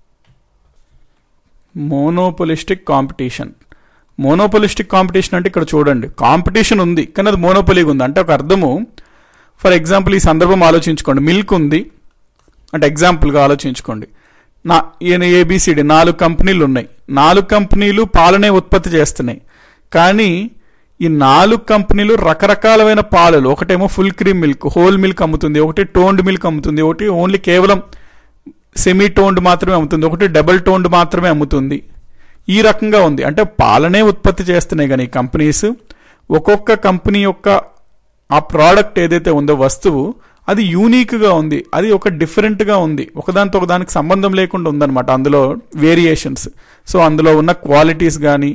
monopolistic competition monopolistic competition అంటే ఇక్కడ చూడండి కాంపిటీషన్ ఉంది కానీ అది మోనోపోలీగా ఉంది అంటే ఒక అర్థము ఫర్ ఎగ్జాంపుల్ ఈ సందర్భం ఆలోచించుకోండి మిల్క్ ఉంది అంటే ఎగ్జాంపుల్గా ఆలోచించుకోండి నా ఈయన ఏబిసిడి నాలుగు కంపెనీలు ఉన్నాయి నాలుగు కంపెనీలు పాలనే ఉత్పత్తి చేస్తున్నాయి కానీ ఈ నాలుగు కంపెనీలు రకరకాలమైన పాలలు ఒకటేమో full cream milk whole milk అమ్ముతుంది ఒకటి టోన్డ్ మిల్క్ అమ్ముతుంది ఒకటి ఓన్లీ కేవలం సెమీ టోన్డ్ మాత్రమే అమ్ముతుంది ఒకటి డబుల్ టోన్డ్ మాత్రమే అమ్ముతుంది ఈ రకంగా ఉంది అంటే పాలనే ఉత్పత్తి చేస్తున్నాయి కానీ ఈ కంపెనీస్ ఒక్కొక్క కంపెనీ యొక్క ఆ ప్రోడక్ట్ ఏదైతే ఉందో వస్తువు అది యూనిక్గా ఉంది అది ఒక డిఫరెంట్గా ఉంది ఒకదానితో ఒకదానికి సంబంధం లేకుండా ఉందన్నమాట అందులో వేరియేషన్స్ సో అందులో ఉన్న క్వాలిటీస్ కానీ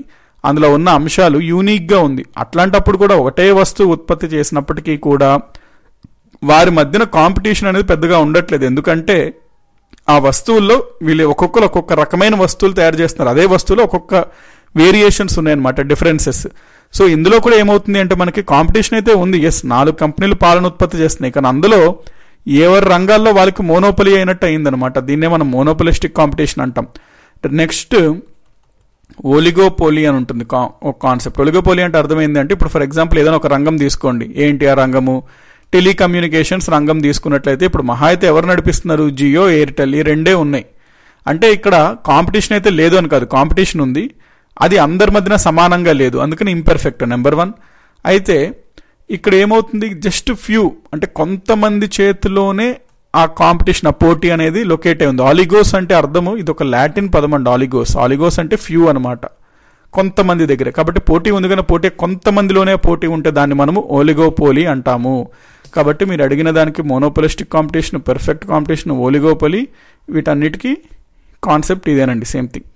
అందులో ఉన్న అంశాలు యూనిక్గా ఉంది అట్లాంటప్పుడు కూడా ఒకటే వస్తువు ఉత్పత్తి చేసినప్పటికీ కూడా వారి మధ్యన కాంపిటీషన్ అనేది పెద్దగా ఉండట్లేదు ఎందుకంటే ఆ వస్తువుల్లో వీళ్ళు ఒక్కొక్కరు ఒక్కొక్క రకమైన వస్తువులు తయారు చేస్తున్నారు అదే వస్తువులో ఒక్కొక్క వేరియేషన్స్ ఉన్నాయన్నమాట డిఫరెన్సెస్ సో ఇందులో కూడా ఏమవుతుంది అంటే మనకి కాంపిటీషన్ అయితే ఉంది ఎస్ నాలుగు కంపెనీలు పాలన ఉత్పత్తి చేస్తున్నాయి కానీ అందులో ఎవరి రంగాల్లో వాళ్ళకి మోనోపలి అయినట్టు అయిందనమాట దీన్నే మనం మోనోపలిస్టిక్ కాంపిటీషన్ అంటాం నెక్స్ట్ ఓలిగోపోలి అని ఉంటుంది కా- ఒక కాన్సెప్ట్ ఒలిగోపోలి అంటే అర్థమైంది అంటే ఇప్పుడు ఫర్ ఎగ్జాంపుల్ ఏదైనా ఒక రంగం తీసుకోండి ఏంటి ఆ రంగము టెలికమ్యూనికేషన్స్ రంగం తీసుకున్నట్లయితే ఇప్పుడు మహా అయితే ఎవరు నడిపిస్తున్నారు జియో ఎయిర్టెల్ ఈ రెండే ఉన్నాయి అంటే ఇక్కడ కాంపిటీషన్ అయితే లేదు అని కాదు కాంపిటీషన్ ఉంది అది అందరి మధ్యన సమానంగా లేదు అందుకని ఇంపర్ఫెక్ట్ నెంబర్ వన్ అయితే ఇక్కడ ఏమవుతుంది జస్ట్ ఫ్యూ అంటే కొంతమంది చేతిలోనే ఆ కాంపిటీషన్ ఆ పోటీ అనేది లొకేట్ అయి ఉంది ఆలిగోస్ అంటే అర్థము ఇది ఒక లాటిన్ పదం అండి ఆలిగోస్ ఆలిగోస్ అంటే ఫ్యూ అనమాట కొంతమంది దగ్గర కాబట్టి పోటీ ఉంది కానీ పోటీ కొంతమందిలోనే పోటీ ఉంటే దాన్ని మనము ఓలిగోపోలి అంటాము కాబట్టి మీరు అడిగిన దానికి monopolistic competition perfect competition oligopoly వీటన్నిటికీ కాన్సెప్ట్ ఇదేనండి same thing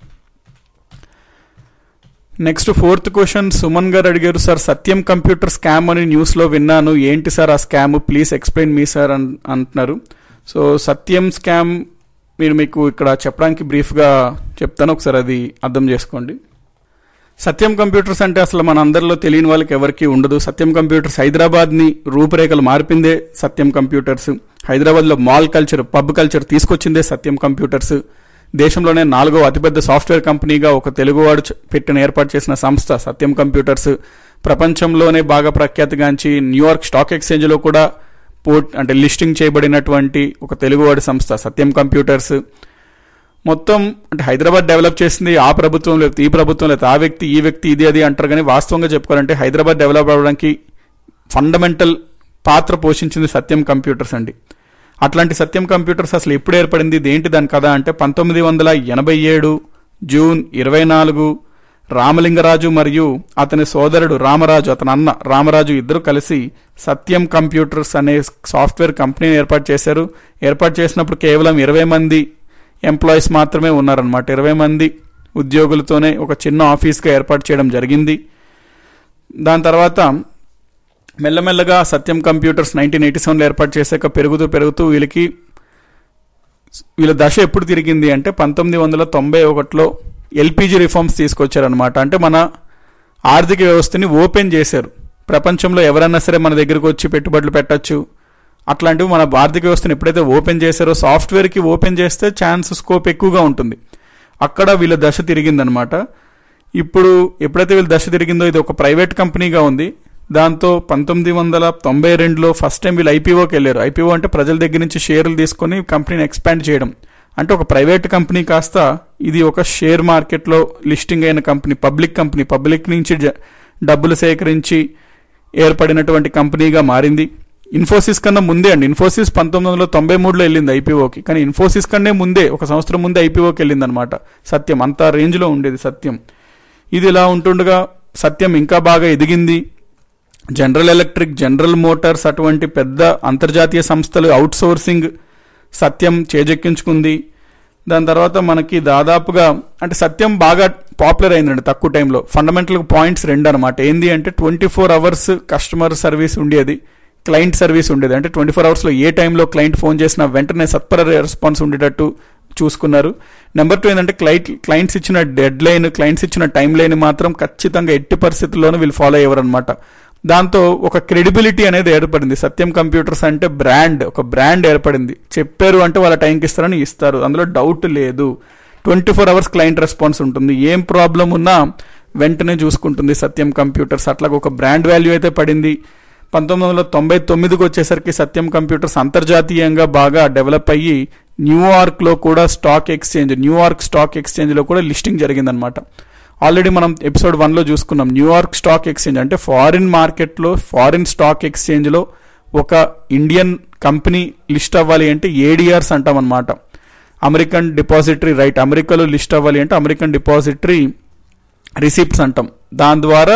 next fourth question Suman గారు అడిగారు సార్ సత్యం కంప్యూటర్ స్కామ్ అని న్యూస్లో విన్నాను ఏంటి సార్ ఆ scam please explain me sir అన్ అంటున్నారు సో సత్యం స్కామ్ మీరు మీకు ఇక్కడ చెప్పడానికి బ్రీఫ్గా చెప్తాను ఒకసారి అది అర్థం చేసుకోండి సత్యం కంప్యూటర్స్ అంటే అసలు మన అందరిలో తెలియని వాళ్ళకి ఎవరికి ఉండదు సత్యం కంప్యూటర్స్ హైదరాబాద్ని రూపురేఖలు మార్పిందే సత్యం కంప్యూటర్స్ హైదరాబాద్లో మాల్ కల్చర్ పబ్ కల్చర్ తీసుకొచ్చిందే సత్యం కంప్యూటర్స్ దేశంలోనే నాలుగో అతిపెద్ద సాఫ్ట్వేర్ కంపెనీగా ఒక తెలుగువాడు చ- పెట్టిన ఏర్పాటు చేసిన సంస్థ సత్యం కంప్యూటర్స్ ప్రపంచంలోనే బాగా ప్రఖ్యాతిగాంచి న్యూయార్క్ స్టాక్ ఎక్స్చేంజ్లో కూడా పోర్ట్ అంటే లిస్టింగ్ చేయబడినటువంటి ఒక తెలుగువాడి సంస్థ సత్యం కంప్యూటర్స్ మొత్తం అంటే హైదరాబాద్ డెవలప్ చేసింది ఆ ప్రభుత్వం లేకపోతే ఈ ప్రభుత్వం లేకపోతే ఆ వ్యక్తి ఈ వ్యక్తి ఇది అది అంటారు కానీ వాస్తవంగా చెప్పుకోవాలంటే హైదరాబాద్ డెవలప్ అవ్వడానికి ఫండమెంటల్ పాత్ర పోషించింది సత్యం కంప్యూటర్స్ అండి అట్లాంటి సత్యం కంప్యూటర్స్ అసలు ఎప్పుడు ఏర్పడింది దేంటి దాని కదా అంటే పంతొమ్మిది వందల ఎనభై ఏడు జూన్ ఇరవై నాలుగు రామలింగరాజు మరియు అతని సోదరుడు రామరాజు అతని అన్న రామరాజు ఇద్దరు కలిసి సత్యం కంప్యూటర్స్ అనే సాఫ్ట్వేర్ కంపెనీని ఏర్పాటు చేశారు ఏర్పాటు చేసినప్పుడు కేవలం ఇరవై మంది ఎంప్లాయీస్ మాత్రమే ఉన్నారనమాట ఇరవై మంది ఉద్యోగులతోనే ఒక చిన్న ఆఫీస్గా ఏర్పాటు చేయడం జరిగింది దాని తర్వాత మెల్లమెల్లగా సత్యం కంప్యూటర్స్ నైన్టీన్ ఎయిటీ సెవెన్లో ఏర్పాటు చేశాక పెరుగుతూ పెరుగుతూ వీళ్ళకి వీళ్ళ దశ ఎప్పుడు తిరిగింది అంటే పంతొమ్మిది వందల తొంభై ఒకటిలో ఎల్పిజి రిఫార్మ్స్ తీసుకొచ్చారనమాట అంటే మన ఆర్థిక వ్యవస్థని ఓపెన్ చేశారు ప్రపంచంలో ఎవరన్నా సరే మన దగ్గరకు వచ్చి పెట్టుబడులు పెట్టచ్చు అట్లాంటివి మన ఆర్థిక వ్యవస్థను ఎప్పుడైతే ఓపెన్ చేశారో సాఫ్ట్వేర్కి ఓపెన్ చేస్తే ఛాన్స్ స్కోప్ ఎక్కువగా ఉంటుంది అక్కడ వీళ్ళ దశ తిరిగిందనమాట ఇప్పుడు ఎప్పుడైతే వీళ్ళ దశ తిరిగిందో ఇది ఒక ప్రైవేట్ కంపెనీగా ఉంది దాంతో పంతొమ్మిది వందల తొంభై రెండులో ఫస్ట్ టైం వీళ్ళు ఐపీఓకి వెళ్ళారు ఐపీఓ అంటే ప్రజల దగ్గర నుంచి షేర్లు తీసుకొని కంపెనీని ఎక్స్పాండ్ చేయడం అంటే ఒక ప్రైవేట్ కంపెనీ కాస్త ఇది ఒక షేర్ మార్కెట్లో లిస్టింగ్ అయిన కంపెనీ పబ్లిక్ కంపెనీ పబ్లిక్ నుంచి జ- డబ్బులు సేకరించి ఏర్పడినటువంటి కంపెనీగా మారింది ఇన్ఫోసిస్ కన్నా ముందే అండి ఇన్ఫోసిస్ పంతొమ్మిది వందల తొంభై మూడులో వెళ్ళింది ఐపీఓకి కానీ ఇన్ఫోసిస్ కన్నా ముందే ఒక సంవత్సరం ముందే ఐపీఓకి వెళ్ళింది అనమాట సత్యం అంత రేంజ్లో ఉండేది సత్యం ఇది ఇలా ఉంటుండగా సత్యం ఇంకా బాగా ఎదిగింది జనరల్ ఎలక్ట్రిక్ జనరల్ మోటార్స్ అటువంటి పెద్ద అంతర్జాతీయ సంస్థలు అవుట్ సోర్సింగ్ సత్యం చేజెక్కించుకుంది దాని తర్వాత మనకి దాదాపుగా అంటే సత్యం బాగా పాపులర్ అయిందండి తక్కువ టైంలో ఫండమెంటల్ పాయింట్స్ రెండు అనమాట ఏంది అంటే twenty four hours customer service ఉండేది క్లయింట్ సర్వీస్ ఉండేది అంటే ట్వంటీ ఫోర్ అవర్స్లో ఏ టైంలో క్లయింట్ ఫోన్ చేసినా వెంటనే సత్వర రెస్పాన్స్ ఉండేటట్టు చూసుకున్నారు నెంబర్ టూ ఏంటంటే క్లయింట్ క్లయింట్స్ ఇచ్చిన డెడ్ లైన్ క్లయింట్స్ ఇచ్చిన టైం లైన్ మాత్రం ఖచ్చితంగా ఎట్టి పరిస్థితుల్లోనూ వీళ్ళు ఫాలో అయ్యేవారు అనమాట దాంతో ఒక క్రెడిబిలిటీ అనేది ఏర్పడింది సత్యం కంప్యూటర్స్ అంటే బ్రాండ్ ఒక బ్రాండ్ ఏర్పడింది చెప్పారు అంటే వాళ్ళ టైంకి ఇస్తారని ఇస్తారు అందులో డౌట్ లేదు twenty four hours client response ఉంటుంది ఏం ప్రాబ్లం ఉన్నా వెంటనే చూసుకుంటుంది సత్యం కంప్యూటర్స్ అట్లా ఒక బ్రాండ్ వాల్యూ అయితే పడింది పంతొమ్మిది వందల తొంభై తొమ్మిదికి వచ్చేసరికి సత్యం కంప్యూటర్స్ అంతర్జాతీయంగా బాగా డెవలప్ అయ్యి న్యూయార్క్లో కూడా స్టాక్ ఎక్స్చేంజ్ న్యూయార్క్ స్టాక్ ఎక్స్చేంజ్లో కూడా లిస్టింగ్ జరిగిందనమాట ఆల్రెడీ మనం ఎపిసోడ్ వన్లో చూసుకున్నాం న్యూయార్క్ స్టాక్ ఎక్స్చేంజ్ అంటే ఫారిన్ మార్కెట్లో ఫారిన్ స్టాక్ ఎక్స్చేంజ్లో ఒక ఇండియన్ కంపెనీ లిస్ట్ అవ్వాలి అంటే ఏడిఆర్స్ అంటాం అనమాట అమెరికన్ డిపాజిటరీ రైట్ అమెరికాలో లిస్ట్ అవ్వాలి అంటే అమెరికన్ డిపాజిటరీ రిసిప్ట్స్ అంటాం దాని ద్వారా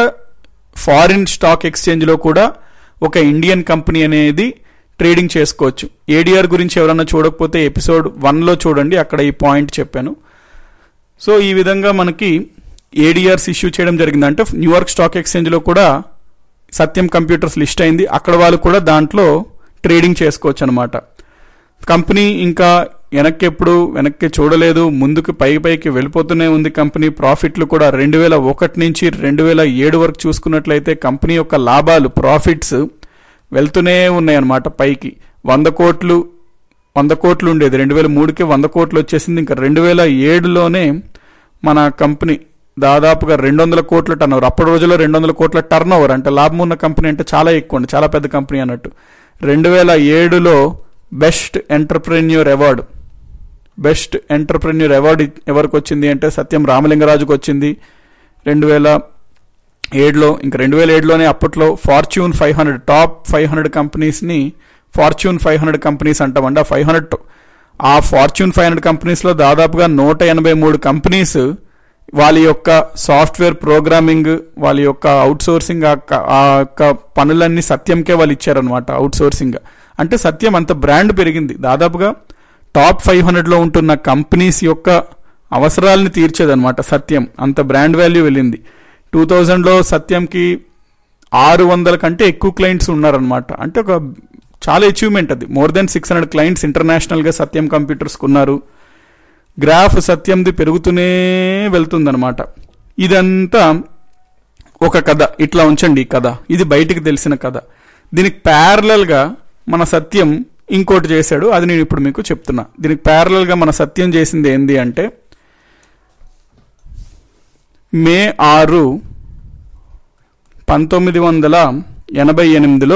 ఫారిన్ స్టాక్ ఎక్స్చేంజ్లో కూడా ఒక ఇండియన్ కంపెనీ అనేది ట్రేడింగ్ చేసుకోవచ్చు ఏడిఆర్ గురించి ఎవరన్నా చూడకపోతే ఎపిసోడ్ వన్లో చూడండి అక్కడ ఈ పాయింట్ చెప్పాను సో ఈ విధంగా మనకి ఏడిఆర్స్ ఇష్యూ చేయడం జరిగింది అంటే న్యూయార్క్ స్టాక్ ఎక్స్చేంజ్లో కూడా సత్యం కంప్యూటర్స్ లిస్ట్ అయింది అక్కడ వాళ్ళు కూడా దాంట్లో ట్రేడింగ్ చేసుకోవచ్చు అనమాట కంపెనీ ఇంకా వెనక్కి ఎప్పుడు వెనక్కి చూడలేదు ముందుకు పై పైకి వెళ్ళిపోతూనే ఉంది కంపెనీ ప్రాఫిట్లు కూడా రెండు వేల ఒకటి నుంచి రెండు వేల ఏడు వరకు చూసుకున్నట్లయితే కంపెనీ యొక్క లాభాలు ప్రాఫిట్స్ వెళ్తూనే ఉన్నాయన్నమాట పైకి వంద కోట్లు వంద కోట్లు ఉండేది రెండు వేల మూడుకి వంద కోట్లు వచ్చేసింది ఇంకా రెండు వేల ఏడులోనే మన కంపెనీ దాదాపుగా రెండు వందల కోట్ల టర్న్ ఓవర్ అప్పటి రోజుల్లో రెండు వందల కోట్ల టర్న్ ఓవర్ అంటే లాభం ఉన్న కంపెనీ అంటే చాలా ఎక్కువ అండి చాలా పెద్ద కంపెనీ అన్నట్టు రెండు వేల ఏడులో best entrepreneur award best entrepreneur award ఎవరికి వచ్చింది అంటే సత్యం రామలింగరాజుకు వచ్చింది రెండు వేల ఏడులో ఇంకా రెండు వేల ఏడులోనే అప్పట్లో fortune five hundred top five hundred కంపెనీస్ని ఫార్చ్యూన్ ఫైవ్ హండ్రెడ్ కంపెనీస్ అంటామండి ఆ ఫైవ్ హండ్రెడ్ ఆ ఫార్చ్యూన్ ఫైవ్ హండ్రెడ్ కంపెనీస్లో దాదాపుగా నూట ఎనభై మూడు కంపెనీస్ వాళ్ళ యొక్క సాఫ్ట్వేర్ ప్రోగ్రామింగ్ వాళ్ళ యొక్క అవుట్ సోర్సింగ్ ఆ యొక్క పనులన్నీ సత్యంకే వాళ్ళు ఇచ్చారనమాట అవుట్ సోర్సింగ్ అంటే సత్యం అంత బ్రాండ్ పెరిగింది దాదాపుగా టాప్ ఫైవ్ హండ్రెడ్లో ఉంటున్న కంపెనీస్ యొక్క అవసరాలని తీర్చేదనమాట సత్యం అంత బ్రాండ్ వాల్యూ వెళ్ళింది టూ థౌజండ్లో సత్యంకి ఆరు వందల కంటే ఎక్కువ క్లయింట్స్ ఉన్నారనమాట అంటే ఒక చాలా అచీవ్మెంట్ అది more than six hundred clients ఇంటర్నేషనల్గా సత్యం కంప్యూటర్స్కి ఉన్నారు గ్రాఫ్ సత్యంది పెరుగుతూనే వెళ్తుందనమాట ఇదంతా ఒక కథ ఇట్లా ఉంచండి ఈ కథ ఇది బయటికి తెలిసిన కథ దీనికి ప్యారలల్గా మన సత్యం ఇంకోటి చేశాడు అది నేను ఇప్పుడు మీకు చెప్తున్నా దీనికి ప్యారలల్గా మన సత్యం చేసింది ఏంది అంటే మే ఆరు పంతొమ్మిది వందల ఎనభై ఎనిమిదిలో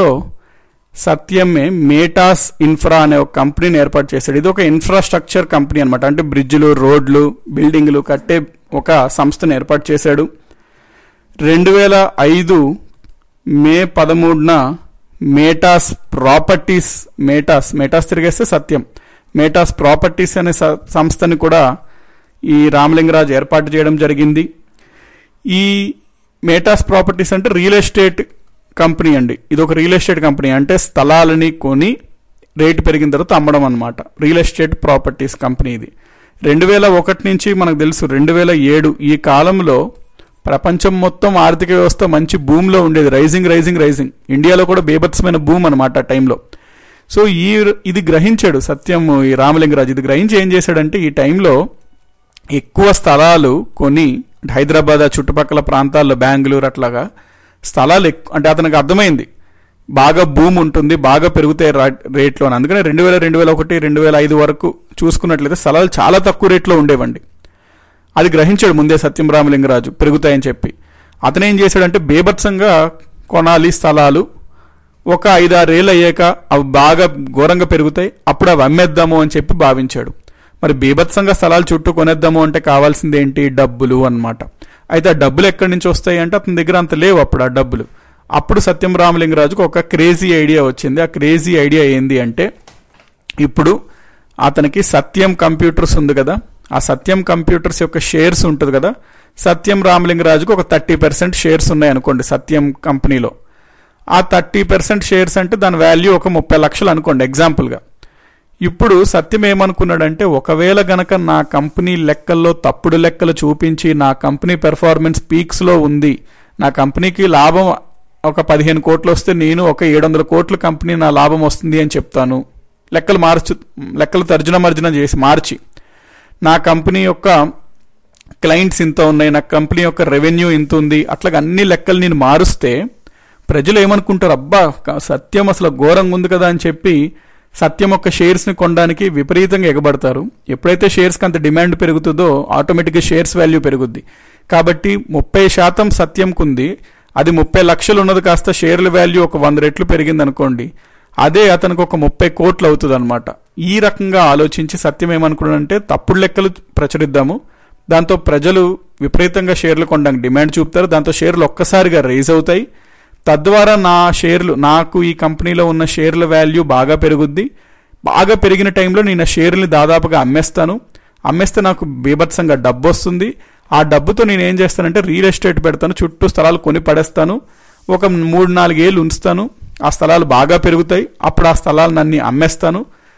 సత్యమే మేటాస్ ఇన్ఫ్రా అనే ఒక కంపెనీని ఏర్పాటు చేశాడు ఇది ఒక ఇన్ఫ్రాస్ట్రక్చర్ కంపెనీ అనమాట అంటే బ్రిడ్జ్లు రోడ్లు బిల్డింగ్లు కట్టే ఒక సంస్థను ఏర్పాటు చేశాడు రెండు వేల ఐదు మే పదమూడున మేటాస్ ప్రాపర్టీస్ మేటాస్ మేటాస్ తిరిగేస్తే సత్యం మేటాస్ ప్రాపర్టీస్ అనే సంస్థని కూడా ఈ రామలింగరాజు ఏర్పాటు చేయడం జరిగింది ఈ మేటాస్ ప్రాపర్టీస్ అంటే రియల్ ఎస్టేట్ కంపెనీ అండి ఇది ఒక రియల్ ఎస్టేట్ కంపెనీ అంటే స్థలాలని కొని రేటు పెరిగిన తర్వాత అమ్మడం అనమాట రియల్ ఎస్టేట్ ప్రాపర్టీస్ కంపెనీ ఇది రెండు వేల ఒకటి నుంచి మనకు తెలుసు రెండు వేల ఏడు ఈ కాలంలో ప్రపంచం మొత్తం ఆర్థిక వ్యవస్థ మంచి భూమిలో ఉండేది రైజింగ్ రైజింగ్ రైజింగ్ ఇండియాలో కూడా బీభత్సమైన భూమి అనమాట ఆ టైంలో సో ఈ ఇది గ్రహించాడు సత్యం ఈ రామలింగరాజు ఇది గ్రహించి ఏం చేశాడంటే ఈ టైంలో ఎక్కువ స్థలాలు కొని హైదరాబాద్ ఆ చుట్టుపక్కల ప్రాంతాల్లో బెంగళూరు అట్లాగా స్థలాలు ఎక్కువ అంటే అతనికి అర్థమైంది బాగా భూమి ఉంటుంది బాగా పెరుగుతాయి రేట్లో అందుకని రెండు వేల రెండు వేల ఒకటి రెండు వేల ఐదు వరకు చూసుకున్నట్లయితే స్థలాలు చాలా తక్కువ రేట్లో ఉండేవండి అది గ్రహించాడు ముందే సత్యం రామలింగరాజు పెరుగుతాయని చెప్పి అతను ఏం చేశాడంటే బేభత్సంగా కొనాలి స్థలాలు ఒక ఐదారేళ్ళు అయ్యాక అవి బాగా ఘోరంగా పెరుగుతాయి అప్పుడు అవి అమ్మేద్దాము అని చెప్పి భావించాడు మరి బీభత్సంగా స్థలాలు చుట్టూ కొనేద్దాము అంటే కావాల్సింది ఏంటి డబ్బులు అనమాట అయితే ఆ డబ్బులు ఎక్కడి నుంచి వస్తాయి అంటే అతని దగ్గర అంత లేవు అప్పుడు ఆ డబ్బులు అప్పుడు సత్యం రామలింగరాజుకు ఒక క్రేజీ ఐడియా వచ్చింది ఆ క్రేజీ ఐడియా ఏంది అంటే ఇప్పుడు అతనికి సత్యం కంప్యూటర్స్ ఉంది కదా ఆ సత్యం కంప్యూటర్స్ యొక్క షేర్స్ ఉంటుంది కదా సత్యం రామలింగరాజుకు ఒక థర్టీ పర్సెంట్ షేర్స్ ఉన్నాయి అనుకోండి సత్యం కంపెనీలో ఆ థర్టీ పర్సెంట్ షేర్స్ అంటే దాని వాల్యూ ఒక ముప్పై లక్షలు అనుకోండి ఎగ్జాంపుల్గా ఇప్పుడు సత్యం ఏమనుకున్నాడంటే ఒకవేళ గనక నా కంపెనీ లెక్కల్లో తప్పుడు లెక్కలు చూపించి నా కంపెనీ పెర్ఫార్మెన్స్ పీక్స్లో ఉంది నా కంపెనీకి లాభం ఒక పదిహేను కోట్లు వస్తే నేను ఒక ఏడు వందల కోట్ల కంపెనీ నా లాభం వస్తుంది అని చెప్తాను లెక్కలు మార్చు లెక్కలు తర్జున మర్జన చేసి మార్చి నా కంపెనీ యొక్క క్లయింట్స్ ఇంత ఉన్నాయి నా కంపెనీ యొక్క రెవెన్యూ ఇంత ఉంది అట్లాగా అన్ని లెక్కలు నేను మారుస్తే ప్రజలు ఏమనుకుంటారు అబ్బా సత్యం అసలు ఘోరంగా ఉంది కదా అని చెప్పి సత్యం యొక్క షేర్స్ని కొనడానికి విపరీతంగా ఎగబడతారు ఎప్పుడైతే షేర్స్కి అంత డిమాండ్ పెరుగుతుందో ఆటోమేటిక్గా షేర్స్ వాల్యూ పెరుగుద్ది కాబట్టి ముప్పై శాతం సత్యంకుంది అది ముప్పై లక్షలు ఉన్నది కాస్త షేర్ల వాల్యూ ఒక వంద రెట్లు పెరిగింది అనుకోండి అదే అతనికి ఒక ముప్పై కోట్లు అవుతుంది అనమాట ఈ రకంగా ఆలోచించి సత్యం ఏమనుకున్నాడంటే తప్పుడు లెక్కలు ప్రచురిద్దాము దాంతో ప్రజలు విపరీతంగా షేర్లు కొనడానికి డిమాండ్ చూపుతారు దాంతో షేర్లు ఒక్కసారిగా రైజ్ అవుతాయి తద్వారా నా షేర్లు నాకు ఈ కంపెనీలో ఉన్న షేర్ల వాల్యూ బాగా పెరుగుద్ది బాగా పెరిగిన టైంలో నేను ఆ షేర్ని దాదాపుగా అమ్మేస్తాను అమ్మేస్తే నాకు బీభత్సంగా డబ్బు వస్తుంది ఆ డబ్బుతో నేను ఏం చేస్తానంటే రియల్ ఎస్టేట్ పెడతాను చుట్టూ స్థలాలు కొని పడేస్తాను ఒక మూడు నాలుగేళ్ళు ఉంచుతాను ఆ స్థలాలు బాగా పెరుగుతాయి అప్పుడు ఆ స్థలాలు నన్ను అమ్మేస్తాను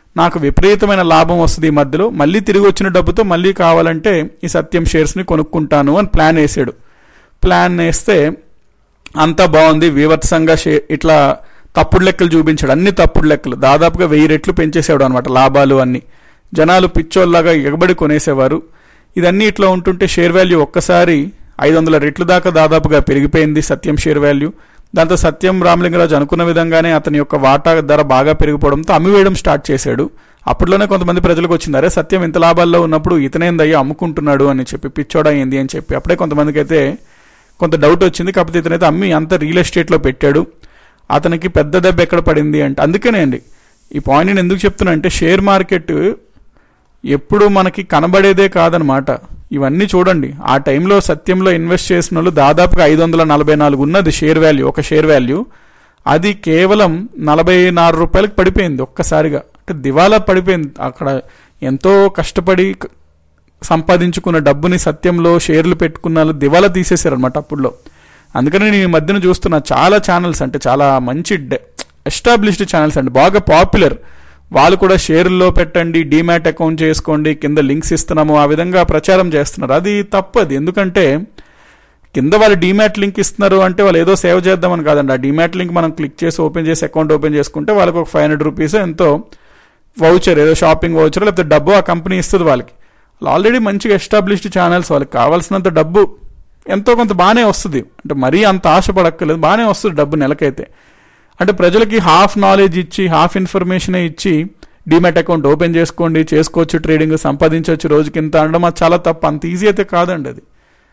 నాకు విపరీతమైన లాభం వస్తుంది ఈ మధ్యలో మళ్ళీ తిరిగి వచ్చిన డబ్బుతో మళ్ళీ కావాలంటే ఈ సత్యం షేర్స్ని కొనుక్కుంటాను అని ప్లాన్ వేసాడు ప్లాన్ వేస్తే అంతా బాగుంది వివత్సంగా షే ఇట్లా తప్పుడు లెక్కలు చూపించాడు అన్ని తప్పుడు లెక్కలు దాదాపుగా వెయ్యి రెట్లు పెంచేసాడు అనమాట లాభాలు అన్ని జనాలు పిచ్చోల్లాగా ఎగబడి కొనేసేవారు ఇదన్నీ ఇట్లా ఉంటుంటే షేర్ వాల్యూ ఒక్కసారి ఐదు వందల రెట్లు దాకా దాదాపుగా పెరిగిపోయింది సత్యం షేర్ వాల్యూ దాంతో సత్యం రామలింగరాజు అనుకున్న విధంగానే అతని యొక్క వాటా ధర బాగా పెరిగిపోవడంతో అమ్మివేయడం స్టార్ట్ చేశాడు అప్పట్లోనే కొంతమంది ప్రజలకు వచ్చింది అరే సత్యం ఇంత లాభాల్లో ఉన్నప్పుడు ఇతనేందయ్యా అమ్ముకుంటున్నాడు అని చెప్పి పిచ్చోడా ఏంది అని చెప్పి అప్పుడే కొంతమందికి అయితే కొంత డౌట్ వచ్చింది కాకపోతే ఇతనైతే అమ్మి అంత రియల్ ఎస్టేట్లో పెట్టాడు అతనికి పెద్ద దెబ్బ ఎక్కడ పడింది అంటే అందుకనే అండి ఈ పాయింట్ నేను ఎందుకు చెప్తున్నా అంటే షేర్ మార్కెట్ ఎప్పుడు మనకి కనబడేదే కాదనమాట ఇవన్నీ చూడండి ఆ టైంలో సత్యంలో ఇన్వెస్ట్ చేసిన వాళ్ళు దాదాపుగా ఐదు వందల నలభై నాలుగు ఉన్నది షేర్ వాల్యూ ఒక షేర్ వాల్యూ అది కేవలం నలభై నాలుగు రూపాయలకు పడిపోయింది ఒక్కసారిగా అంటే దివాలా పడిపోయింది అక్కడ ఎంతో కష్టపడి క- సంపాదించుకున్న డబ్బుని సత్యంలో షేర్లు పెట్టుకున్న వాళ్ళు దివాలా తీసేశారు అనమాట అప్పుడులో అందుకని నేను ఈ మధ్యన చూస్తున్న చాలా ఛానల్స్ అంటే చాలా మంచి ఎస్టాబ్లిష్డ్ ఛానల్స్ అండి బాగా పాపులర్ వాళ్ళు కూడా షేర్లో పెట్టండి డీమ్యాట్ అకౌంట్ చేసుకోండి కింద లింక్స్ ఇస్తున్నాము ఆ విధంగా ప్రచారం చేస్తున్నారు అది తప్పది ఎందుకంటే కింద వాళ్ళు డీమ్యాట్ లింక్ ఇస్తున్నారు అంటే వాళ్ళు ఏదో సేవ్ చేద్దామని కాదండి ఆ డీమ్యాట్ లింక్ మనం క్లిక్ చేసి ఓపెన్ చేసి అకౌంట్ ఓపెన్ చేసుకుంటే వాళ్ళకి ఒక ఫైవ్ హండ్రెడ్ రూపీస్ ఎంతో వౌచర్ ఏదో షాపింగ్ వౌచర్ లేకపోతే డబ్బు ఆ కంపెనీ ఇస్తుంది వాళ్ళకి వాళ్ళు ఆల్రెడీ మంచిగా ఎస్టాబ్లిష్డ్ ఛానల్స్ వాళ్ళకి కావాల్సినంత డబ్బు ఎంతో కొంత బాగానే వస్తుంది అంటే మరీ అంత ఆశపడక్కర్లేదు బాగానే వస్తుంది డబ్బు నెలకైతే అంటే ప్రజలకి హాఫ్ నాలెడ్జ్ ఇచ్చి హాఫ్ ఇన్ఫర్మేషన్ ఇచ్చి డిమెట్ అకౌంట్ ఓపెన్ చేసుకోండి చేసుకోవచ్చు ట్రేడింగ్ సంపాదించవచ్చు రోజుకి ఇంత అనడం అది చాలా తప్పు అంత ఈజీ అయితే కాదండి అది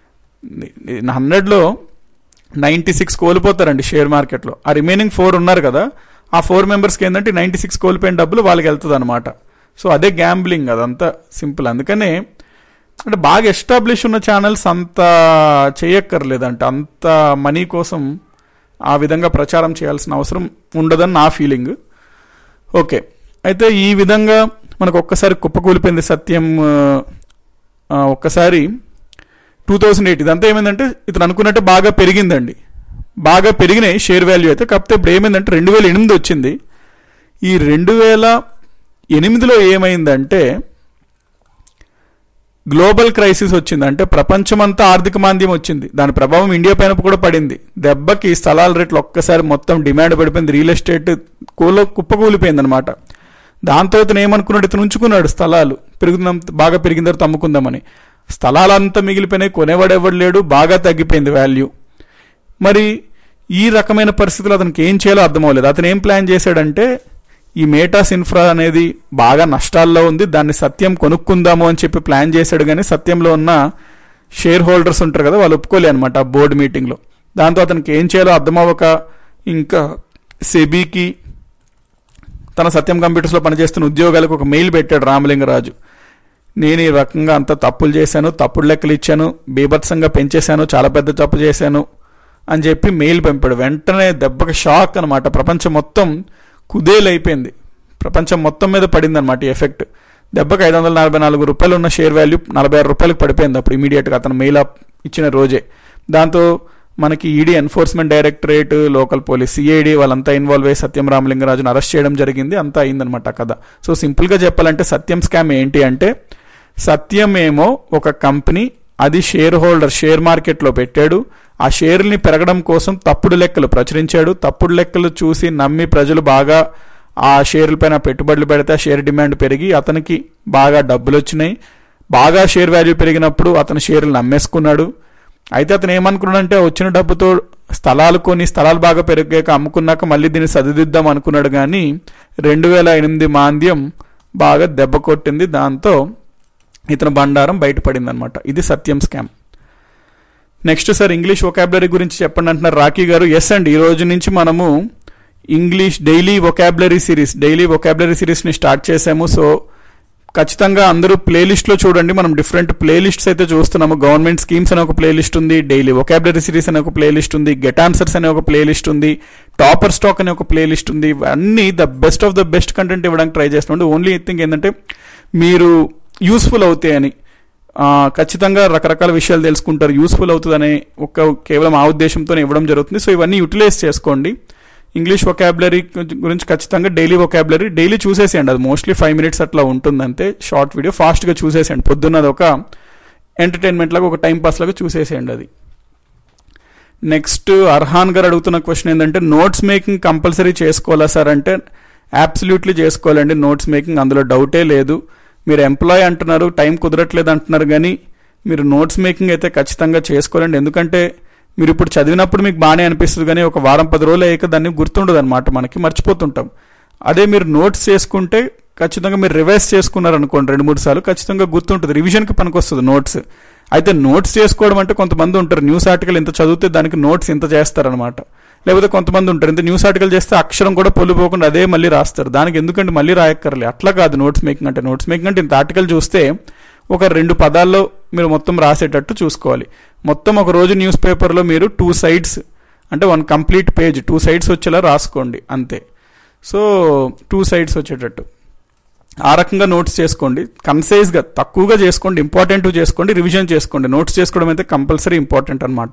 హండ్రెడ్లో నైంటీ సిక్స్ కోల్పోతారండి షేర్ మార్కెట్లో ఆ రిమైనింగ్ ఫోర్ ఉన్నారు కదా ఆ ఫోర్ మెంబర్స్కి ఏంటంటే నైంటీ సిక్స్ కోల్పోయిన డబ్బులు వాళ్ళకి వెళ్తుంది అనమాట సో అదే గ్యాంబ్లింగ్ అదంతా సింపుల్ అందుకనే అంటే బాగా ఎస్టాబ్లిష్ ఉన్న ఛానల్స్ అంత చేయక్కర్లేదంట అంత మనీ కోసం ఆ విధంగా ప్రచారం చేయాల్సిన అవసరం ఉండదని నా ఫీలింగ్ ఓకే అయితే ఈ విధంగా మనకు ఒక్కసారి కుప్పకూలిపోయింది సత్యం ఆ, ఒక్కసారి టూ థౌసండ్ ఎయిట్ ఇదంతా ఏమైందంటే ఇతను అనుకున్నట్టే బాగా పెరిగిందండి బాగా పెరిగినాయి షేర్ వాల్యూ అయితే కాకపోతే ఇప్పుడు ఏమైందంటే రెండు వేల ఎనిమిది వచ్చింది ఈ రెండు వేల ఎనిమిదిలో ఏమైందంటే గ్లోబల్ క్రైసిస్ వచ్చింది అంటే ప్రపంచమంతా ఆర్థిక మాంద్యం వచ్చింది దాని ప్రభావం ఇండియా పైన కూడా పడింది దెబ్బకి స్థలాల రేట్లు ఒక్కసారి మొత్తం డిమాండ్ పడిపోయింది రియల్ ఎస్టేట్ కూల కుప్పకూలిపోయింది అనమాట దాంతో ఇతను ఏమనుకున్నాడు ఇతను ఉంచుకున్నాడు స్థలాలు పెరుగుతున్నాం బాగా పెరిగిన తర్వాత అమ్ముకుందామని స్థలాలంతా మిగిలిపోయినాయి కొనేవాడు ఎవడు లేడు బాగా తగ్గిపోయింది వాల్యూ మరి ఈ రకమైన పరిస్థితులు అతనికి ఏం చేయాలో అర్థం అవ్వలేదు అతను ఏం ప్లాన్ చేశాడంటే ఈ మేటాస్ ఇన్ఫ్రా అనేది బాగా నష్టాల్లో ఉంది దాన్ని సత్యం కొనుక్కుందాము అని చెప్పి ప్లాన్ చేశాడు కానీ సత్యంలో ఉన్న షేర్ హోల్డర్స్ ఉంటారు కదా వాళ్ళు ఒప్పుకోలే అనమాట ఆ బోర్డు మీటింగ్లో దాంతో అతనికి ఏం చేయాలో అర్థం అవ్వక ఇంకా సెబీకి తన సత్యం కంప్యూటర్స్లో పనిచేస్తున్న ఉద్యోగాలకు ఒక మెయిల్ పెట్టాడు రామలింగరాజు నేను ఈ రకంగా అంత తప్పులు చేశాను తప్పుడు లెక్కలు ఇచ్చాను బీభత్సంగా పెంచేశాను చాలా పెద్ద తప్పు చేశాను అని చెప్పి మెయిల్ పంపాడు వెంటనే దెబ్బకి షాక్ అనమాట ప్రపంచం మొత్తం కుదేలైపోయింది ప్రపంచం మొత్తం మీద పడింది అనమాట ఈ ఎఫెక్ట్ దెబ్బకి ఐదు వందల నలభై నాలుగు రూపాయలు ఉన్న షేర్ వాల్యూ నలభై ఆరు రూపాయలకు పడిపోయింది అప్పుడు ఇమీడియట్గా అతను మెయిల్ అప్ ఇచ్చిన రోజే దాంతో మనకి ED enforcement directorate local police CID వాళ్ళంతా ఇన్వాల్వ్ అయ్యి సత్యం రామలింగరాజును అరెస్ట్ చేయడం జరిగింది అంతా అయిందనమాట కథ సో సింపుల్గా చెప్పాలంటే సత్యం స్కామ్ ఏంటి అంటే సత్యం ఏమో ఒక కంపెనీ అది షేర్ హోల్డర్ షేర్ మార్కెట్లో పెట్టాడు ఆ షేర్ని పెరగడం కోసం తప్పుడు లెక్కలు ప్రచురించాడు తప్పుడు లెక్కలు చూసి నమ్మి ప్రజలు బాగా ఆ షేర్ల పైన పెట్టుబడులు పెడితే ఆ షేర్ డిమాండ్ పెరిగి అతనికి బాగా డబ్బులు వచ్చినాయి బాగా షేర్ వాల్యూ పెరిగినప్పుడు అతను షేర్లు అమ్మేసుకున్నాడు అయితే అతను ఏమనుకున్నాడంటే వచ్చిన డబ్బుతో స్థలాలు కొని స్థలాలు బాగా పెరిగాక అమ్ముకున్నాక మళ్ళీ దీన్ని సరిదిద్దాం అనుకున్నాడు కానీ రెండు వేల ఎనిమిది మాంద్యం బాగా దెబ్బ కొట్టింది దాంతో ఇతను బండారం బయటపడింది అనమాట ఇది Satyam scam next sir English vocabulary గురించి చెప్పండి అంటున్నారు రాకీ గారు ఎస్ అండి ఈ రోజు నుంచి మనము English daily vocabulary series daily vocabulary సిరీస్ని స్టార్ట్ చేసాము సో ఖచ్చితంగా అందరూ ప్లేలిస్ట్లో చూడండి మనం డిఫరెంట్ ప్లేలిస్ట్స్ అయితే చూస్తున్నాము గవర్నమెంట్ స్కీమ్స్ అనే ఒక ప్లేలిస్ట్ ఉంది డైలీ వొకాబులరీ సిరీస్ అనే ఒక ప్లేలిస్ట్ ఉంది గెట్ ఆన్సర్స్ అనే ఒక ప్లేలిస్ట్ ఉంది టాపర్ స్టాక్ అనే ఒక ప్లేలిస్ట్ ఉంది అన్ని the best of the best content ఇవ్వడానికి ట్రై చేస్తున్నాం ఓన్లీ థింగ్ ఏంటంటే మీరు యూస్ఫుల్ అవుతాయని ఆ, ఖచ్చితంగా రకరకాల విషయాలు తెలుసుకుంటారు యూస్ఫుల్ అవుతుందనే ఒక కేవలం ఆ ఉద్దేశంతో ఇవ్వడం జరుగుతుంది సో ఇవన్నీ యూటిలైజ్ చేసుకోండి ఇంగ్లీష్ వొకాబులరీ గురించి ఖచ్చితంగా డైలీ వొకాబులరీ డైలీ చూసేసేయండి అది మోస్ట్లీ ఫైవ్ మినిట్స్ అట్లా ఉంటుంది అంతే షార్ట్ వీడియో ఫాస్ట్గా చూసేసేయండి పొద్దున్న అది ఒక ఎంటర్టైన్మెంట్ లాగా ఒక టైం పాస్ లాగా చూసేసేయండి అది నెక్స్ట్ అర్హాన్ గారు అడుగుతున్న క్వశ్చన్ ఏంటంటే నోట్స్ మేకింగ్ కంపల్సరీ చేసుకోవాలా సార్ అంటే అబ్సల్యూట్లీ చేసుకోవాలండి నోట్స్ మేకింగ్ అందులో డౌటే లేదు మీరు ఎంప్లాయ్ అంటున్నారు టైం కుదరట్లేదు అంటున్నారు కానీ మీరు నోట్స్ మేకింగ్ అయితే ఖచ్చితంగా చేసుకోవాలండి ఎందుకంటే మీరు ఇప్పుడు చదివినప్పుడు మీకు బాగానే అనిపిస్తుంది కానీ ఒక వారం పది రోజులు అయ్యాక దాన్ని గుర్తుండదు అనమాట మనకి మర్చిపోతుంటాం అదే మీరు నోట్స్ చేసుకుంటే ఖచ్చితంగా మీరు రివైజ్ చేసుకున్నారు అనుకోండి రెండు మూడు సార్లు ఖచ్చితంగా గుర్తుంటుంది రివిజన్కి పనికొస్తుంది నోట్స్ అయితే నోట్స్ చేసుకోవడం అంటే కొంతమంది ఉంటారు న్యూస్ ఆర్టికల్ ఇంత చదివితే దానికి నోట్స్ ఇంత చేస్తారనమాట లేకపోతే కొంతమంది ఉంటారు ఇంత న్యూస్ ఆర్టికల్ చేస్తే అక్షరం కూడా పొల్లిపోకుండా అదే మళ్ళీ రాస్తారు దానికి ఎందుకంటే మళ్ళీ రాయక్కర్లే అట్లా కాదు నోట్స్ మేకింగ్ అంటే నోట్స్ మేకింగ్ అంటే ఇంత ఆర్టికల్ చూస్తే ఒక రెండు పదాల్లో మీరు మొత్తం రాసేటట్టు చూసుకోవాలి మొత్తం ఒక రోజు న్యూస్ పేపర్లో మీరు టూ సైడ్స్ అంటే one complete page two sides వచ్చేలా రాసుకోండి అంతే సో టూ సైడ్స్ వచ్చేటట్టు ఆ రకంగా నోట్స్ చేసుకోండి కన్సైజ్గా తక్కువగా చేసుకోండి ఇంపార్టెంట్ చేసుకోండి రివిజన్ చేసుకోండి నోట్స్ చేసుకోవడం అయితే కంపల్సరీ ఇంపార్టెంట్ అనమాట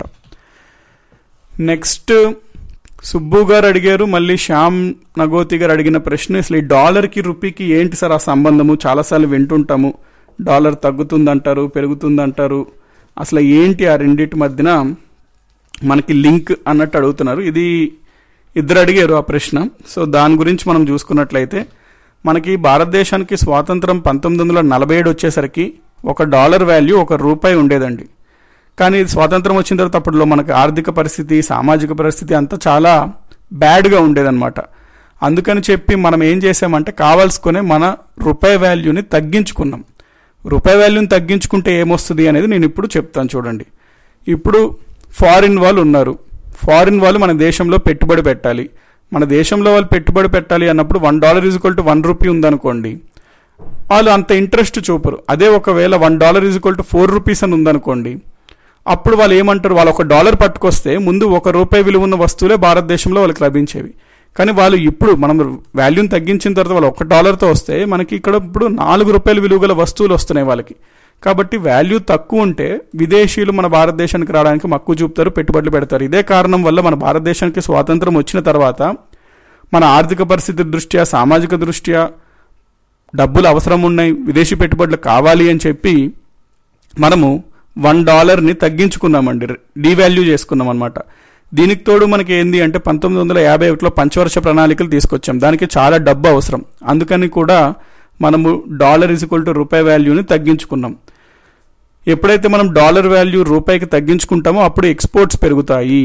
నెక్స్ట్ సుబ్బు గారు అడిగారు మళ్ళీ శ్యామ్ నగోతి గారు అడిగిన ప్రశ్న అసలు ఈ డాలర్కి రూపీకి ఏంటి సార్ ఆ సంబంధము చాలాసార్లు వింటుంటాము డాలర్ తగ్గుతుందంటారు పెరుగుతుందంటారు అసలు ఏంటి ఆ రెండింటి మధ్యన మనకి లింక్ అన్నట్టు అడుగుతున్నారు ఇది ఇద్దరు అడిగారు ఆ ప్రశ్న సో దాని గురించి మనం చూసుకున్నట్లయితే మనకి భారతదేశానికి స్వాతంత్రం పంతొమ్మిది వందల నలభై ఏడు వచ్చేసరికి ఒక డాలర్ వాల్యూ ఒక రూపాయి ఉండేదండి కానీ స్వాతంత్రం వచ్చిన తర్వాత అప్పట్లో మనకి ఆర్థిక పరిస్థితి సామాజిక పరిస్థితి అంతా చాలా బ్యాడ్గా ఉండేదన్నమాట అందుకని చెప్పి మనం ఏం చేసామంటే కావాల్సుకునే మన రూపాయి వాల్యూని తగ్గించుకున్నాం రూపాయి వాల్యూని తగ్గించుకుంటే ఏమొస్తుంది అనేది నేను ఇప్పుడు చెప్తాను చూడండి ఇప్పుడు ఫారిన్ వాళ్ళు ఉన్నారు ఫారిన్ వాళ్ళు మన దేశంలో పెట్టుబడి పెట్టాలి మన దేశంలో వాళ్ళు పెట్టుబడి పెట్టాలి అన్నప్పుడు one dollar equal to one rupee ఉందనుకోండి వాళ్ళు అంత ఇంట్రెస్ట్ చూపరు అదే ఒకవేళ one dollar equal to four rupees అని ఉందనుకోండి అప్పుడు వాళ్ళు ఏమంటారు వాళ్ళు ఒక డాలర్ పట్టుకొస్తే ముందు ఒక రూపాయి విలువ ఉన్న వస్తువులే భారతదేశంలో వాళ్ళకి లభించేవి కానీ వాళ్ళు ఇప్పుడు మనం వాల్యూని తగ్గించిన తర్వాత వాళ్ళు ఒక డాలర్తో వస్తే మనకి ఇక్కడ ఇప్పుడు నాలుగు రూపాయల విలువ గల వస్తువులు వస్తున్నాయి వాళ్ళకి కాబట్టి వాల్యూ తక్కువ ఉంటే విదేశీయులు మన భారతదేశానికి రావడానికి మక్కువ చూపుతారు పెట్టుబడులు పెడతారు ఇదే కారణం వల్ల మన భారతదేశానికి స్వాతంత్రం వచ్చిన తర్వాత మన ఆర్థిక పరిస్థితి దృష్ట్యా సామాజిక దృష్ట్యా డబ్బులు అవసరం ఉన్నాయి విదేశీ పెట్టుబడులు కావాలి అని చెప్పి మనము వన్ డాలర్ని తగ్గించుకున్నామండి డీవాల్యూ చేసుకున్నాం అనమాట దీనికి తోడు మనకి ఏంది అంటే పంతొమ్మిది వందల యాభై ఒకటిలో పంచవర్ష ప్రణాళికలు తీసుకొచ్చాం దానికి చాలా డబ్బు అవసరం అందుకని కూడా మనము డాలర్ ఈక్వల్ టు రూపాయి వాల్యూని తగ్గించుకున్నాం ఎప్పుడైతే మనం డాలర్ వాల్యూ రూపాయికి తగ్గించుకుంటామో అప్పుడు ఎక్స్పోర్ట్స్ పెరుగుతాయి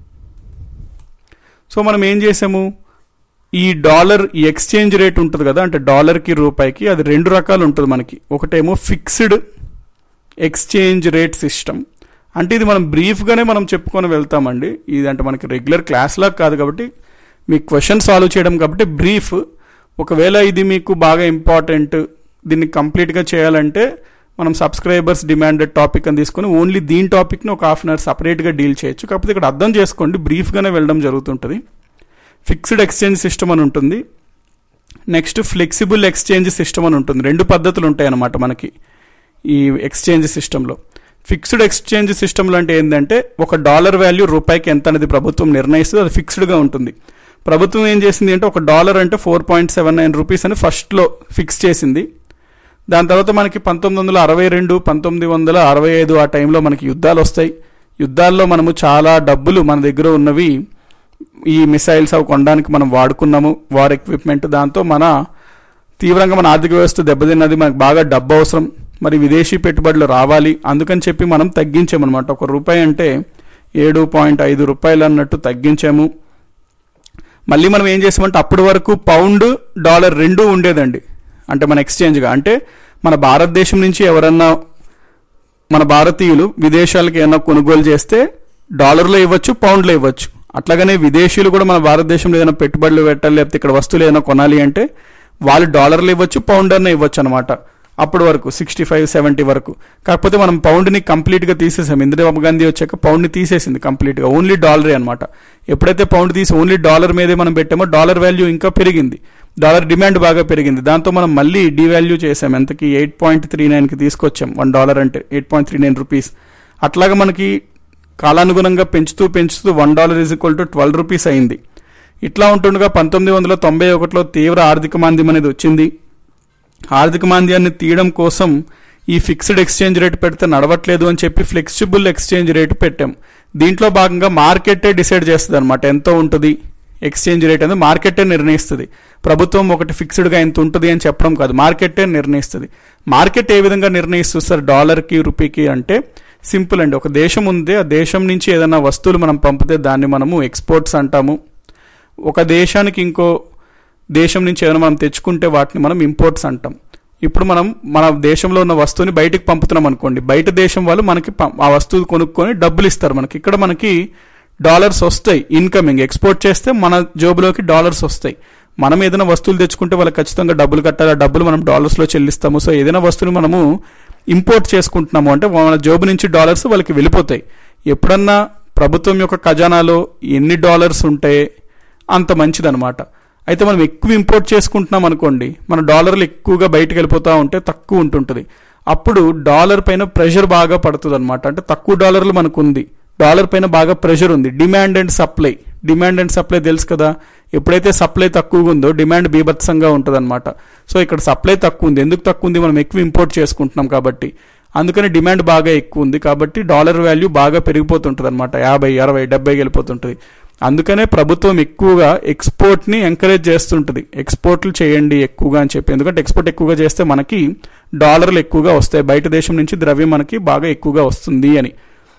సో మనం ఏం చేసాము ఈ డాలర్ ఈ ఎక్స్చేంజ్ రేట్ ఉంటుంది కదా అంటే డాలర్కి రూపాయికి అది రెండు రకాలు ఉంటుంది మనకి ఒకటేమో ఫిక్స్డ్ ఎక్స్చేంజ్ రేట్ సిస్టమ్ అంటే ఇది మనం బ్రీఫ్గానే మనం చెప్పుకొని వెళ్తామండి ఇది అంటే మనకి రెగ్యులర్ క్లాస్లా కాదు కాబట్టి మీ క్వశ్చన్ సాల్వ్ చేయడం కాబట్టి బ్రీఫ్ ఒకవేళ ఇది మీకు బాగా ఇంపార్టెంట్ దీన్ని కంప్లీట్గా చేయాలంటే మనం సబ్స్క్రైబర్స్ డిమాండెడ్ టాపిక్ అని తీసుకొని ఓన్లీ దీని టాపిక్ని ఒక హాఫ్ అన్ అవర్ సపరేట్గా డీల్ చేయొచ్చు కాకపోతే ఇక్కడ అర్థం చేసుకోండి బ్రీఫ్గానే వెళ్ళడం జరుగుతుంటుంది ఫిక్స్డ్ ఎక్స్చేంజ్ సిస్టమ్ అని ఉంటుంది నెక్స్ట్ ఫ్లెక్సిబుల్ ఎక్స్చేంజ్ సిస్టమ్ అని ఉంటుంది రెండు పద్ధతులు ఉంటాయి అన్నమాట మనకి ఈ ఎక్స్చేంజ్ సిస్టంలో ఫిక్స్డ్ ఎక్స్చేంజ్ సిస్టంలో అంటే ఏంటంటే ఒక డాలర్ వాల్యూ రూపాయికి ఎంత అనేది ప్రభుత్వం నిర్ణయిస్తుంది అది ఫిక్స్డ్గా ఉంటుంది ప్రభుత్వం ఏం చేసింది అంటే ఒక డాలర్ అంటే four point seven nine rupees అని ఫస్ట్లో ఫిక్స్ చేసింది దాని తర్వాత మనకి పంతొమ్మిది వందల అరవై రెండు పంతొమ్మిది వందల అరవై ఐదు ఆ టైంలో మనకి యుద్ధాలు వస్తాయి యుద్ధాల్లో మనము చాలా డబ్బులు మన దగ్గర ఉన్నవి ఈ మిసైల్స్ అవి కొనడానికి మనం వాడుకున్నాము వార్ ఎక్విప్మెంట్ దాంతో మన తీవ్రంగా మన ఆర్థిక వ్యవస్థ దెబ్బతిన్నది మనకు బాగా డబ్బు అవసరం మరి విదేశీ పెట్టుబడులు రావాలి అందుకని చెప్పి మనం తగ్గించామన్నమాట ఒక రూపాయి అంటే ఏడు పాయింట్ ఐదు రూపాయలు అన్నట్టు తగ్గించాము మళ్ళీ మనం ఏం చేసామంటే అప్పటి వరకు పౌండ్ డాలర్ రెండూ ఉండేదండి అంటే మన ఎక్స్చేంజ్గా అంటే మన భారతదేశం నుంచి ఎవరన్నా మన భారతీయులు విదేశాలకు ఏమైనా కొనుగోలు చేస్తే డాలర్లో ఇవ్వచ్చు పౌండ్లో ఇవ్వచ్చు అట్లాగనే విదేశీయులు కూడా మన భారతదేశంలో ఏదైనా పెట్టుబడులు పెట్టాలి లేకపోతే ఇక్కడ వస్తువులు ఏదైనా కొనాలి అంటే వాళ్ళు డాలర్లు ఇవ్వచ్చు పౌండర్నే ఇవ్వచ్చు అనమాట అప్పటి వరకు సిక్స్టీ ఫైవ్ సెవెంటీ వరకు కాకపోతే మనం పౌండ్ని కంప్లీట్గా తీసేసాం ఇందిరాబాబు గాంధీ వచ్చాక పౌండ్ని తీసేసింది కంప్లీట్గా ఓన్లీ డాలరే అనమాట ఎప్పుడైతే పౌండ్ తీసి ఓన్లీ డాలర్ మీదే మనం పెట్టామో డాలర్ వాల్యూ ఇంకా పెరిగింది డాలర్ డిమాండ్ బాగా పెరిగింది దాంతో మనం మళ్ళీ డివాల్యూ చేసాం ఎంతకి ఎయిట్ పాయింట్ త్రీ నైన్కి తీసుకొచ్చాం వన్ డాలర్ అంటే eight point three nine rupees అట్లాగా మనకి కాలానుగుణంగా పెంచుతూ పెంచుతూ one dollar is equal to twelve rupees అయింది ఇట్లా ఉంటుండగా పంతొమ్మిది వందల తొంభై ఒకటిలో తీవ్ర ఆర్థిక మాంద్యం అనేది వచ్చింది ఆర్థిక మాంద్యాన్ని తీయడం కోసం ఈ ఫిక్స్డ్ ఎక్స్చేంజ్ రేట్ పెడితే నడవట్లేదు అని చెప్పి ఫ్లెక్సిబుల్ ఎక్స్చేంజ్ రేట్ పెట్టాం దీంట్లో భాగంగా మార్కెటే డిసైడ్ చేస్తుంది అనమాట ఎంత ఉంటుంది ఎక్స్చేంజ్ రేట్ అనేది మార్కెటే నిర్ణయిస్తుంది ప్రభుత్వం ఒకటి ఫిక్స్డ్గా ఎంత ఉంటుంది అని చెప్పడం కాదు మార్కెటే నిర్ణయిస్తుంది మార్కెట్ ఏ విధంగా నిర్ణయిస్తుంది సార్ డాలర్కి రూపీకి అంటే సింపుల్ అండి ఒక దేశం ఉంది ఆ దేశం నుంచి ఏదైనా వస్తువులు మనం పంపితే దాన్ని మనము ఎక్స్పోర్ట్స్ అంటాము ఒక దేశానికి ఇంకో దేశం నుంచి ఏదైనా మనం తెచ్చుకుంటే వాటిని మనం ఇంపోర్ట్స్ అంటాం ఇప్పుడు మనం మన దేశంలో ఉన్న వస్తువుని బయటికి పంపుతున్నాం అనుకోండి బయట దేశం వాళ్ళు మనకి పం- ఆ వస్తువు కొనుక్కొని డబ్బులు ఇస్తారు మనకి ఇక్కడ మనకి డాలర్స్ వస్తాయి ఇన్కమింగ్ ఎక్స్పోర్ట్ చేస్తే మన జోబులోకి డాలర్స్ వస్తాయి మనం ఏదైనా వస్తువులు తెచ్చుకుంటే వాళ్ళకి ఖచ్చితంగా డబ్బులు కట్టాలి ఆ డబ్బులు మనం డాలర్స్లో చెల్లిస్తాము సో ఏదైనా వస్తువుని మనము ఇంపోర్ట్ చేసుకుంటున్నాము అంటే మన జోబు నుంచి డాలర్స్ వాళ్ళకి వెళ్ళిపోతాయి ఎప్పుడన్నా ప్రభుత్వం యొక్క ఖజానాలో ఎన్ని డాలర్స్ ఉంటే అంత మంచిదన్నమాట అయితే మనం ఎక్కువ ఇంపోర్ట్ చేసుకుంటున్నాం అనుకోండి మన డాలర్లు ఎక్కువగా బయటకు వెళ్ళిపోతూ ఉంటే తక్కువ ఉంటుంటుంది అప్పుడు డాలర్ పైన ప్రెషర్ బాగా పడుతుంది అనమాట అంటే తక్కువ డాలర్లు మనకు ఉంది డాలర్ పైన బాగా ప్రెషర్ ఉంది demand and supply demand and supply తెలుసు కదా ఎప్పుడైతే సప్లై తక్కువగా ఉందో డిమాండ్ బీభత్సంగా ఉంటుంది అనమాట సో ఇక్కడ సప్లై తక్కువ ఉంది ఎందుకు తక్కువ ఉంది మనం ఎక్కువ ఇంపోర్ట్ చేసుకుంటున్నాం కాబట్టి అందుకని డిమాండ్ బాగా ఎక్కువ ఉంది కాబట్టి డాలర్ వాల్యూ బాగా పెరిగిపోతుంటుంది అనమాట యాభై అరవై డెబ్బై వెళ్ళిపోతుంటుంది అందుకనే ప్రభుత్వం ఎక్కువగా ఎక్స్పోర్ట్ని ఎంకరేజ్ చేస్తుంటుంది ఎక్స్పోర్ట్లు చేయండి ఎక్కువగా అని చెప్పి ఎందుకంటే ఎక్స్పోర్ట్ ఎక్కువగా చేస్తే మనకి డాలర్లు ఎక్కువగా వస్తాయి బయట దేశం నుంచి ద్రవ్యం మనకి బాగా ఎక్కువగా వస్తుంది అని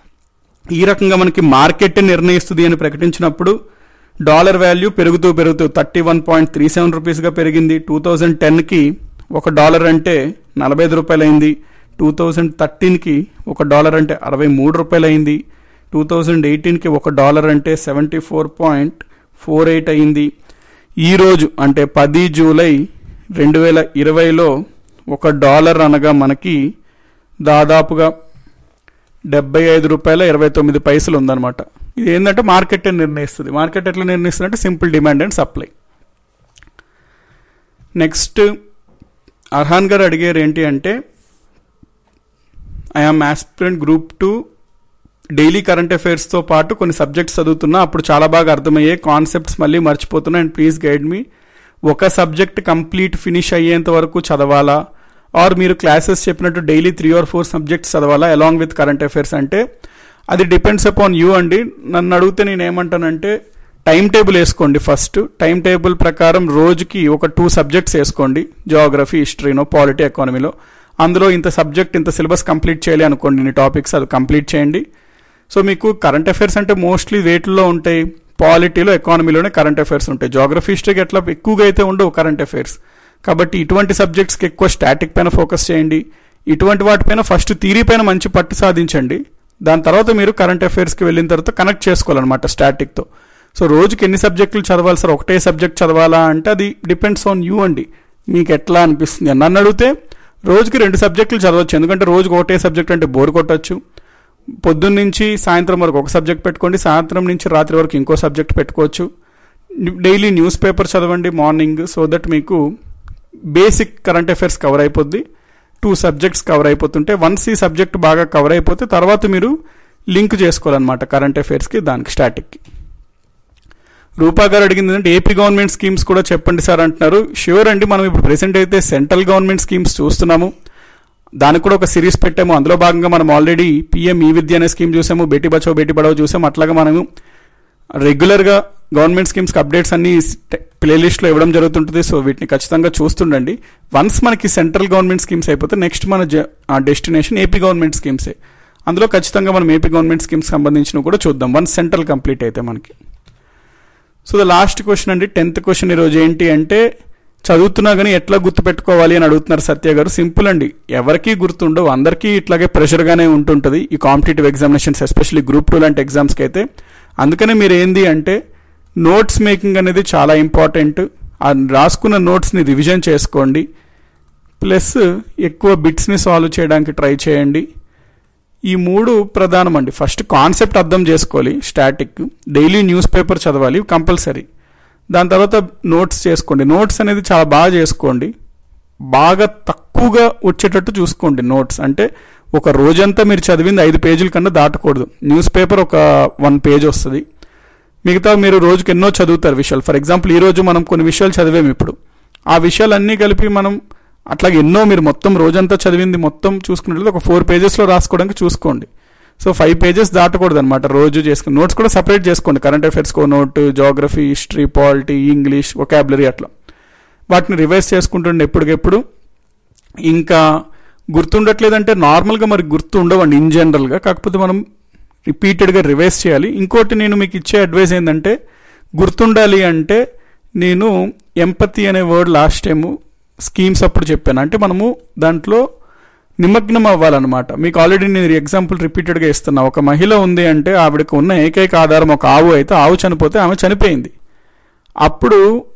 ఈ రకంగా మనకి మార్కెట్ నిర్ణయిస్తుంది అని ప్రకటించినప్పుడు డాలర్ వాల్యూ పెరుగుతూ పెరుగుతూ thirty one point three seven రూపీస్గా పెరిగింది టూ థౌజండ్ టెన్కి ఒక డాలర్ అంటే నలభై ఐదు రూపాయలు అయింది టూ థౌజండ్ థర్టీన్కి ఒక డాలర్ అంటే అరవై మూడు రూపాయలు అయింది టూ థౌజండ్ ఎయిటీన్కి ఒక డాలర్ అంటే seventy four point four eight అయింది ఈరోజు అంటే పది జూలై రెండు వేల ఇరవైలో ఒక డాలర్ అనగా మనకి దాదాపుగా డెబ్బై ఐదు రూపాయల ఇరవై తొమ్మిది పైసలు ఉందన్నమాట ఇది ఏంటంటే మార్కెట్ నిర్ణయిస్తుంది మార్కెట్ ఎట్లా నిర్ణయిస్తుంది అంటే simple demand and supply next Arhan గారు అడిగారు ఏంటి అంటే I am aspirant group two daily current అఫైర్స్తో పాటు కొన్ని సబ్జెక్ట్స్ చదువుతున్నా అప్పుడు చాలా బాగా అర్థమయ్యే కాన్సెప్ట్స్ మళ్ళీ మర్చిపోతున్నా అండ్ ప్లీజ్ గైడ్ మీ ఒక సబ్జెక్ట్ కంప్లీట్ ఫినిష్ అయ్యేంత వరకు చదవాలా ఆర్ మీరు క్లాసెస్ చెప్పినట్టు daily three or four subjects చదవాలా అలాంగ్ విత్ కరెంట్ అఫైర్స్ అంటే అది డిపెండ్స్ అపాన్ యూ అండి నన్ను అడిగితే నేను ఏమంటానంటే టైం టేబుల్ వేసుకోండి ఫస్ట్ టైం టేబుల్ ప్రకారం రోజుకి ఒక టూ సబ్జెక్ట్స్ వేసుకోండి జియోగ్రఫీ హిస్టరీనో పాలిటీ ఎకానమీలో అందులో ఇంత సబ్జెక్ట్ ఇంత సిలబస్ కంప్లీట్ చేయాలి అనుకోండి ఇన్ని టాపిక్స్ అది కంప్లీట్ చేయండి సో మీకు కరెంట్ అఫైర్స్ అంటే మోస్ట్లీ వేటిల్లో ఉంటాయి పాలిటీలో ఎకానమీలోనే కరెంట్ అఫైర్స్ ఉంటాయి జాగ్రఫీ హిస్టరీకి ఎట్లా ఎక్కువగా అయితే ఉండవు కరెంట్ అఫైర్స్ కాబట్టి ఇటువంటి సబ్జెక్ట్స్కి ఎక్కువ స్టాటిక్ పైన ఫోకస్ చేయండి ఇటువంటి వాటిపైన ఫస్ట్ థీరీ పైన మంచి పట్టు సాధించండి దాని తర్వాత మీరు కరెంట్ అఫైర్స్కి వెళ్ళిన తర్వాత కనెక్ట్ చేసుకోవాలన్నమాట స్టాటిక్తో సో రోజుకి ఎన్ని సబ్జెక్టులు చదవాలి సార్ ఒకటే సబ్జెక్ట్ చదవాలా అంటే అది డిపెండ్స్ ఆన్ యూ అండి మీకు ఎట్లా అనిపిస్తుంది నన్ను అడిగితే రోజుకి రెండు సబ్జెక్టులు చదవచ్చు ఎందుకంటే రోజుకి ఒకటే సబ్జెక్ట్ అంటే బోర్ కొట్టచ్చు పొద్దున్న నుంచి సాయంత్రం వరకు ఒక సబ్జెక్ట్ పెట్టుకోండి సాయంత్రం నుంచి రాత్రి వరకు ఇంకో సబ్జెక్ట్ పెట్టుకోవచ్చు డైలీ న్యూస్ పేపర్ చదవండి మార్నింగ్ సో దట్ మీకు బేసిక్ కరెంట్ అఫైర్స్ కవర్ అయిపోద్ది టూ సబ్జెక్ట్స్ కవర్ అయిపోతుంటే వన్స్ ఈ సబ్జెక్ట్ బాగా కవర్ అయిపోతే తర్వాత మీరు లింక్ చేసుకోవాలన్నమాట కరెంట్ అఫైర్స్కి దానికి స్టాటిక్కి రూపా గారు అడిగింది ఏంటంటే ఏపీ గవర్నమెంట్ స్కీమ్స్ కూడా చెప్పండి సార్ అంటున్నారు షూర్ అండి మనం ఇప్పుడు ప్రెసెంట్ అయితే సెంట్రల్ గవర్నమెంట్ స్కీమ్స్ చూస్తున్నాము దానికి కూడా ఒక సిరీస్ పెట్టాము అందులో భాగంగా మనం ఆల్రెడీ పిఎం ఈ విద్య అనే స్కీమ్ చూసాము బేటీ బచావో బేటీ పడావో చూసాము అట్లాగా మనము రెగ్యులర్గా గవర్నమెంట్ స్కీమ్స్కి అప్డేట్స్ అన్ని ప్లేలిస్ట్లో ఇవ్వడం జరుగుతుంటుంది సో వీటిని ఖచ్చితంగా చూస్తుండండి వన్స్ మనకి సెంట్రల్ గవర్నమెంట్ స్కీమ్స్ అయిపోతే నెక్స్ట్ మన డెస్టినేషన్ ఏపీ గవర్నమెంట్ స్కీమ్సే అందులో ఖచ్చితంగా మనం ఏపీ గవర్నమెంట్ స్కీమ్స్ సంబంధించినవి కూడా చూద్దాం వన్స్ సెంట్రల్ కంప్లీట్ అయితే మనకి సో ద లాస్ట్ క్వశ్చన్ అండి టెన్త్ క్వశ్చన్ ఈరోజు ఏంటి అంటే చదువుతున్నా కానీ ఎట్లా గుర్తుపెట్టుకోవాలి అని అడుగుతున్నారు సత్య గారు సింపుల్ అండి ఎవరికి గుర్తుండవు అందరికీ ఇట్లాగే ప్రెషర్గానే ఉంటుంటుంది ఈ competitive examinations especially group two లాంటి ఎగ్జామ్స్కి అయితే అందుకనే మీరు ఏంది అంటే నోట్స్ మేకింగ్ అనేది చాలా ఇంపార్టెంట్ ఆ రాసుకున్న నోట్స్ని రివిజన్ చేసుకోండి ప్లస్ ఎక్కువ బిట్స్ని సాల్వ్ చేయడానికి ట్రై చేయండి ఈ మూడు ప్రధానం అండి ఫస్ట్ కాన్సెప్ట్ అర్థం చేసుకోవాలి స్టాటిక్ డైలీ న్యూస్ పేపర్ చదవాలి కంపల్సరీ దాని తర్వాత నోట్స్ చేసుకోండి నోట్స్ అనేది చాలా బాగా చేసుకోండి బాగా తక్కువగా వచ్చేటట్టు చూసుకోండి నోట్స్ అంటే ఒక రోజంతా మీరు చదివింది ఐదు పేజీల కన్నా దాటకూడదు న్యూస్ పేపర్ ఒక వన్ పేజ్ వస్తుంది మిగతా మీరు రోజుకి ఎన్నో చదువుతారు విషయాలు ఫర్ ఎగ్జాంపుల్ ఈ రోజు మనం కొన్ని విషయాలు చదివాము ఇప్పుడు ఆ విషయాలన్నీ కలిపి మనం అట్లాగే ఎన్నో మీరు మొత్తం రోజంతా చదివింది మొత్తం చూసుకున్నట్లయితే ఒక ఫోర్ పేజెస్లో రాసుకోవడానికి చూసుకోండి సో ఫైవ్ పేజెస్ దాటకూడదు అనమాట రోజు చేసుకుని నోట్స్ కూడా సపరేట్ చేసుకోండి కరెంట్ అఫైర్స్ కో note geography history polity English vocabulary అట్లా వాటిని రివైజ్ చేసుకుంటుండే ఎప్పటికెప్పుడు ఇంకా గుర్తుండట్లేదంటే నార్మల్గా మరి గుర్తు ఉండవండి ఇన్ జనరల్గా కాకపోతే మనం రిపీటెడ్గా రివైజ్ చేయాలి ఇంకోటి నేను మీకు ఇచ్చే అడ్వైస్ ఏంటంటే గుర్తుండాలి అంటే నేను ఎంపతి అనే వర్డ్ లాస్ట్ టైము స్కీమ్స్ అప్పుడు చెప్పాను అంటే మనము దాంట్లో నిమగ్నం అవ్వాలన్నమాట మీకు ఆల్రెడీ నేను ఎగ్జాంపుల్ రిపీటెడ్గా ఇస్తున్నా ఒక మహిళ ఉంది అంటే ఆవిడకు ఉన్న ఏకైక ఆధారం ఒక ఆవు అయితే ఆవు చనిపోతే ఆమె చనిపోయింది అప్పుడు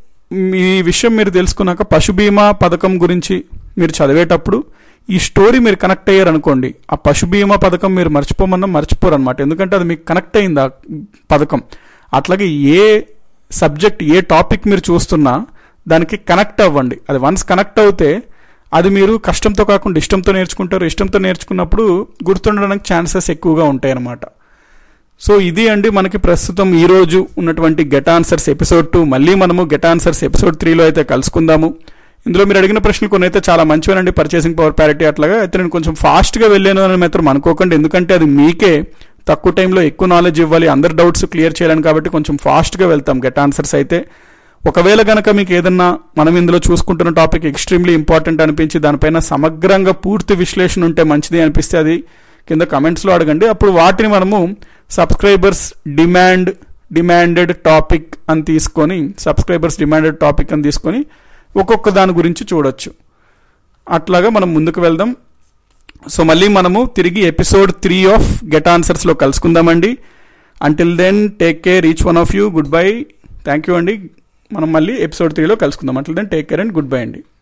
ఈ విషయం మీరు తెలుసుకున్నాక పశు బీమా పథకం గురించి మీరు చదివేటప్పుడు ఈ స్టోరీ మీరు కనెక్ట్ అయ్యారు అనుకోండి ఆ పశు బీమా పథకం మీరు మర్చిపోమన్నా మర్చిపోరు అనమాట ఎందుకంటే అది మీకు కనెక్ట్ అయింది ఆ పథకం అట్లాగే ఏ సబ్జెక్ట్ ఏ టాపిక్ మీరు చూస్తున్నా దానికి కనెక్ట్ అవ్వండి అది వన్స్ కనెక్ట్ అవుతే అది మీరు కష్టంతో కాకుండా ఇష్టంతో నేర్చుకుంటారు ఇష్టంతో నేర్చుకున్నప్పుడు గుర్తుండడానికి ఛాన్సెస్ ఎక్కువగా ఉంటాయి అన్నమాట సో ఇది అండి మనకి ప్రస్తుతం ఈ రోజు ఉన్నటువంటి గెట్ ఆన్సర్స్ ఎపిసోడ్ టూ మళ్ళీ మనము గెట్ ఆన్సర్స్ ఎపిసోడ్ త్రీలో అయితే కలుసుకుందాము ఇందులో మీరు అడిగిన ప్రశ్నలు కొన్ని అయితే చాలా మంచివేనండి పర్చేసింగ్ పవర్ ప్యారిటీ అట్లాగా అయితే నేను కొంచెం ఫాస్ట్గా వెళ్ళాను అని మాత్రం అనుకోకండి ఎందుకంటే అది మీకే తక్కువ టైంలో ఎక్కువ నాలెడ్జ్ ఇవ్వాలి అందరి డౌట్స్ క్లియర్ చేయాలని కాబట్టి కొంచెం ఫాస్ట్గా వెళ్తాం గెట్ ఆన్సర్స్ అయితే ఒకవేళ గనక మీకు ఏదన్నా మనం ఇందులో చూసుకుంటున్న టాపిక్ ఎక్స్ట్రీమ్లీ ఇంపార్టెంట్ అనిపించి దానిపైన సమగ్రంగా పూర్తి విశ్లేషణ ఉంటే మంచిది అనిపిస్తే అది కింద కమెంట్స్లో అడగండి అప్పుడు వాటిని మనము సబ్స్క్రైబర్స్ డిమాండ్ డిమాండెడ్ టాపిక్ అని తీసుకొని సబ్స్క్రైబర్స్ డిమాండెడ్ టాపిక్ అని తీసుకొని ఒక్కొక్క దాని గురించి చూడొచ్చు అట్లాగా మనం ముందుకు వెళ్దాం సో మళ్ళీ మనము తిరిగి ఎపిసోడ్ త్రీ ఆఫ్ గెట్ ఆన్సర్స్లో కలుసుకుందామండి until then take care each one of you good bye thank you అండి మనం మళ్ళీ ఎపిసోడ్ త్రీలో కలుసుకుందాం until then take care and good bye అండి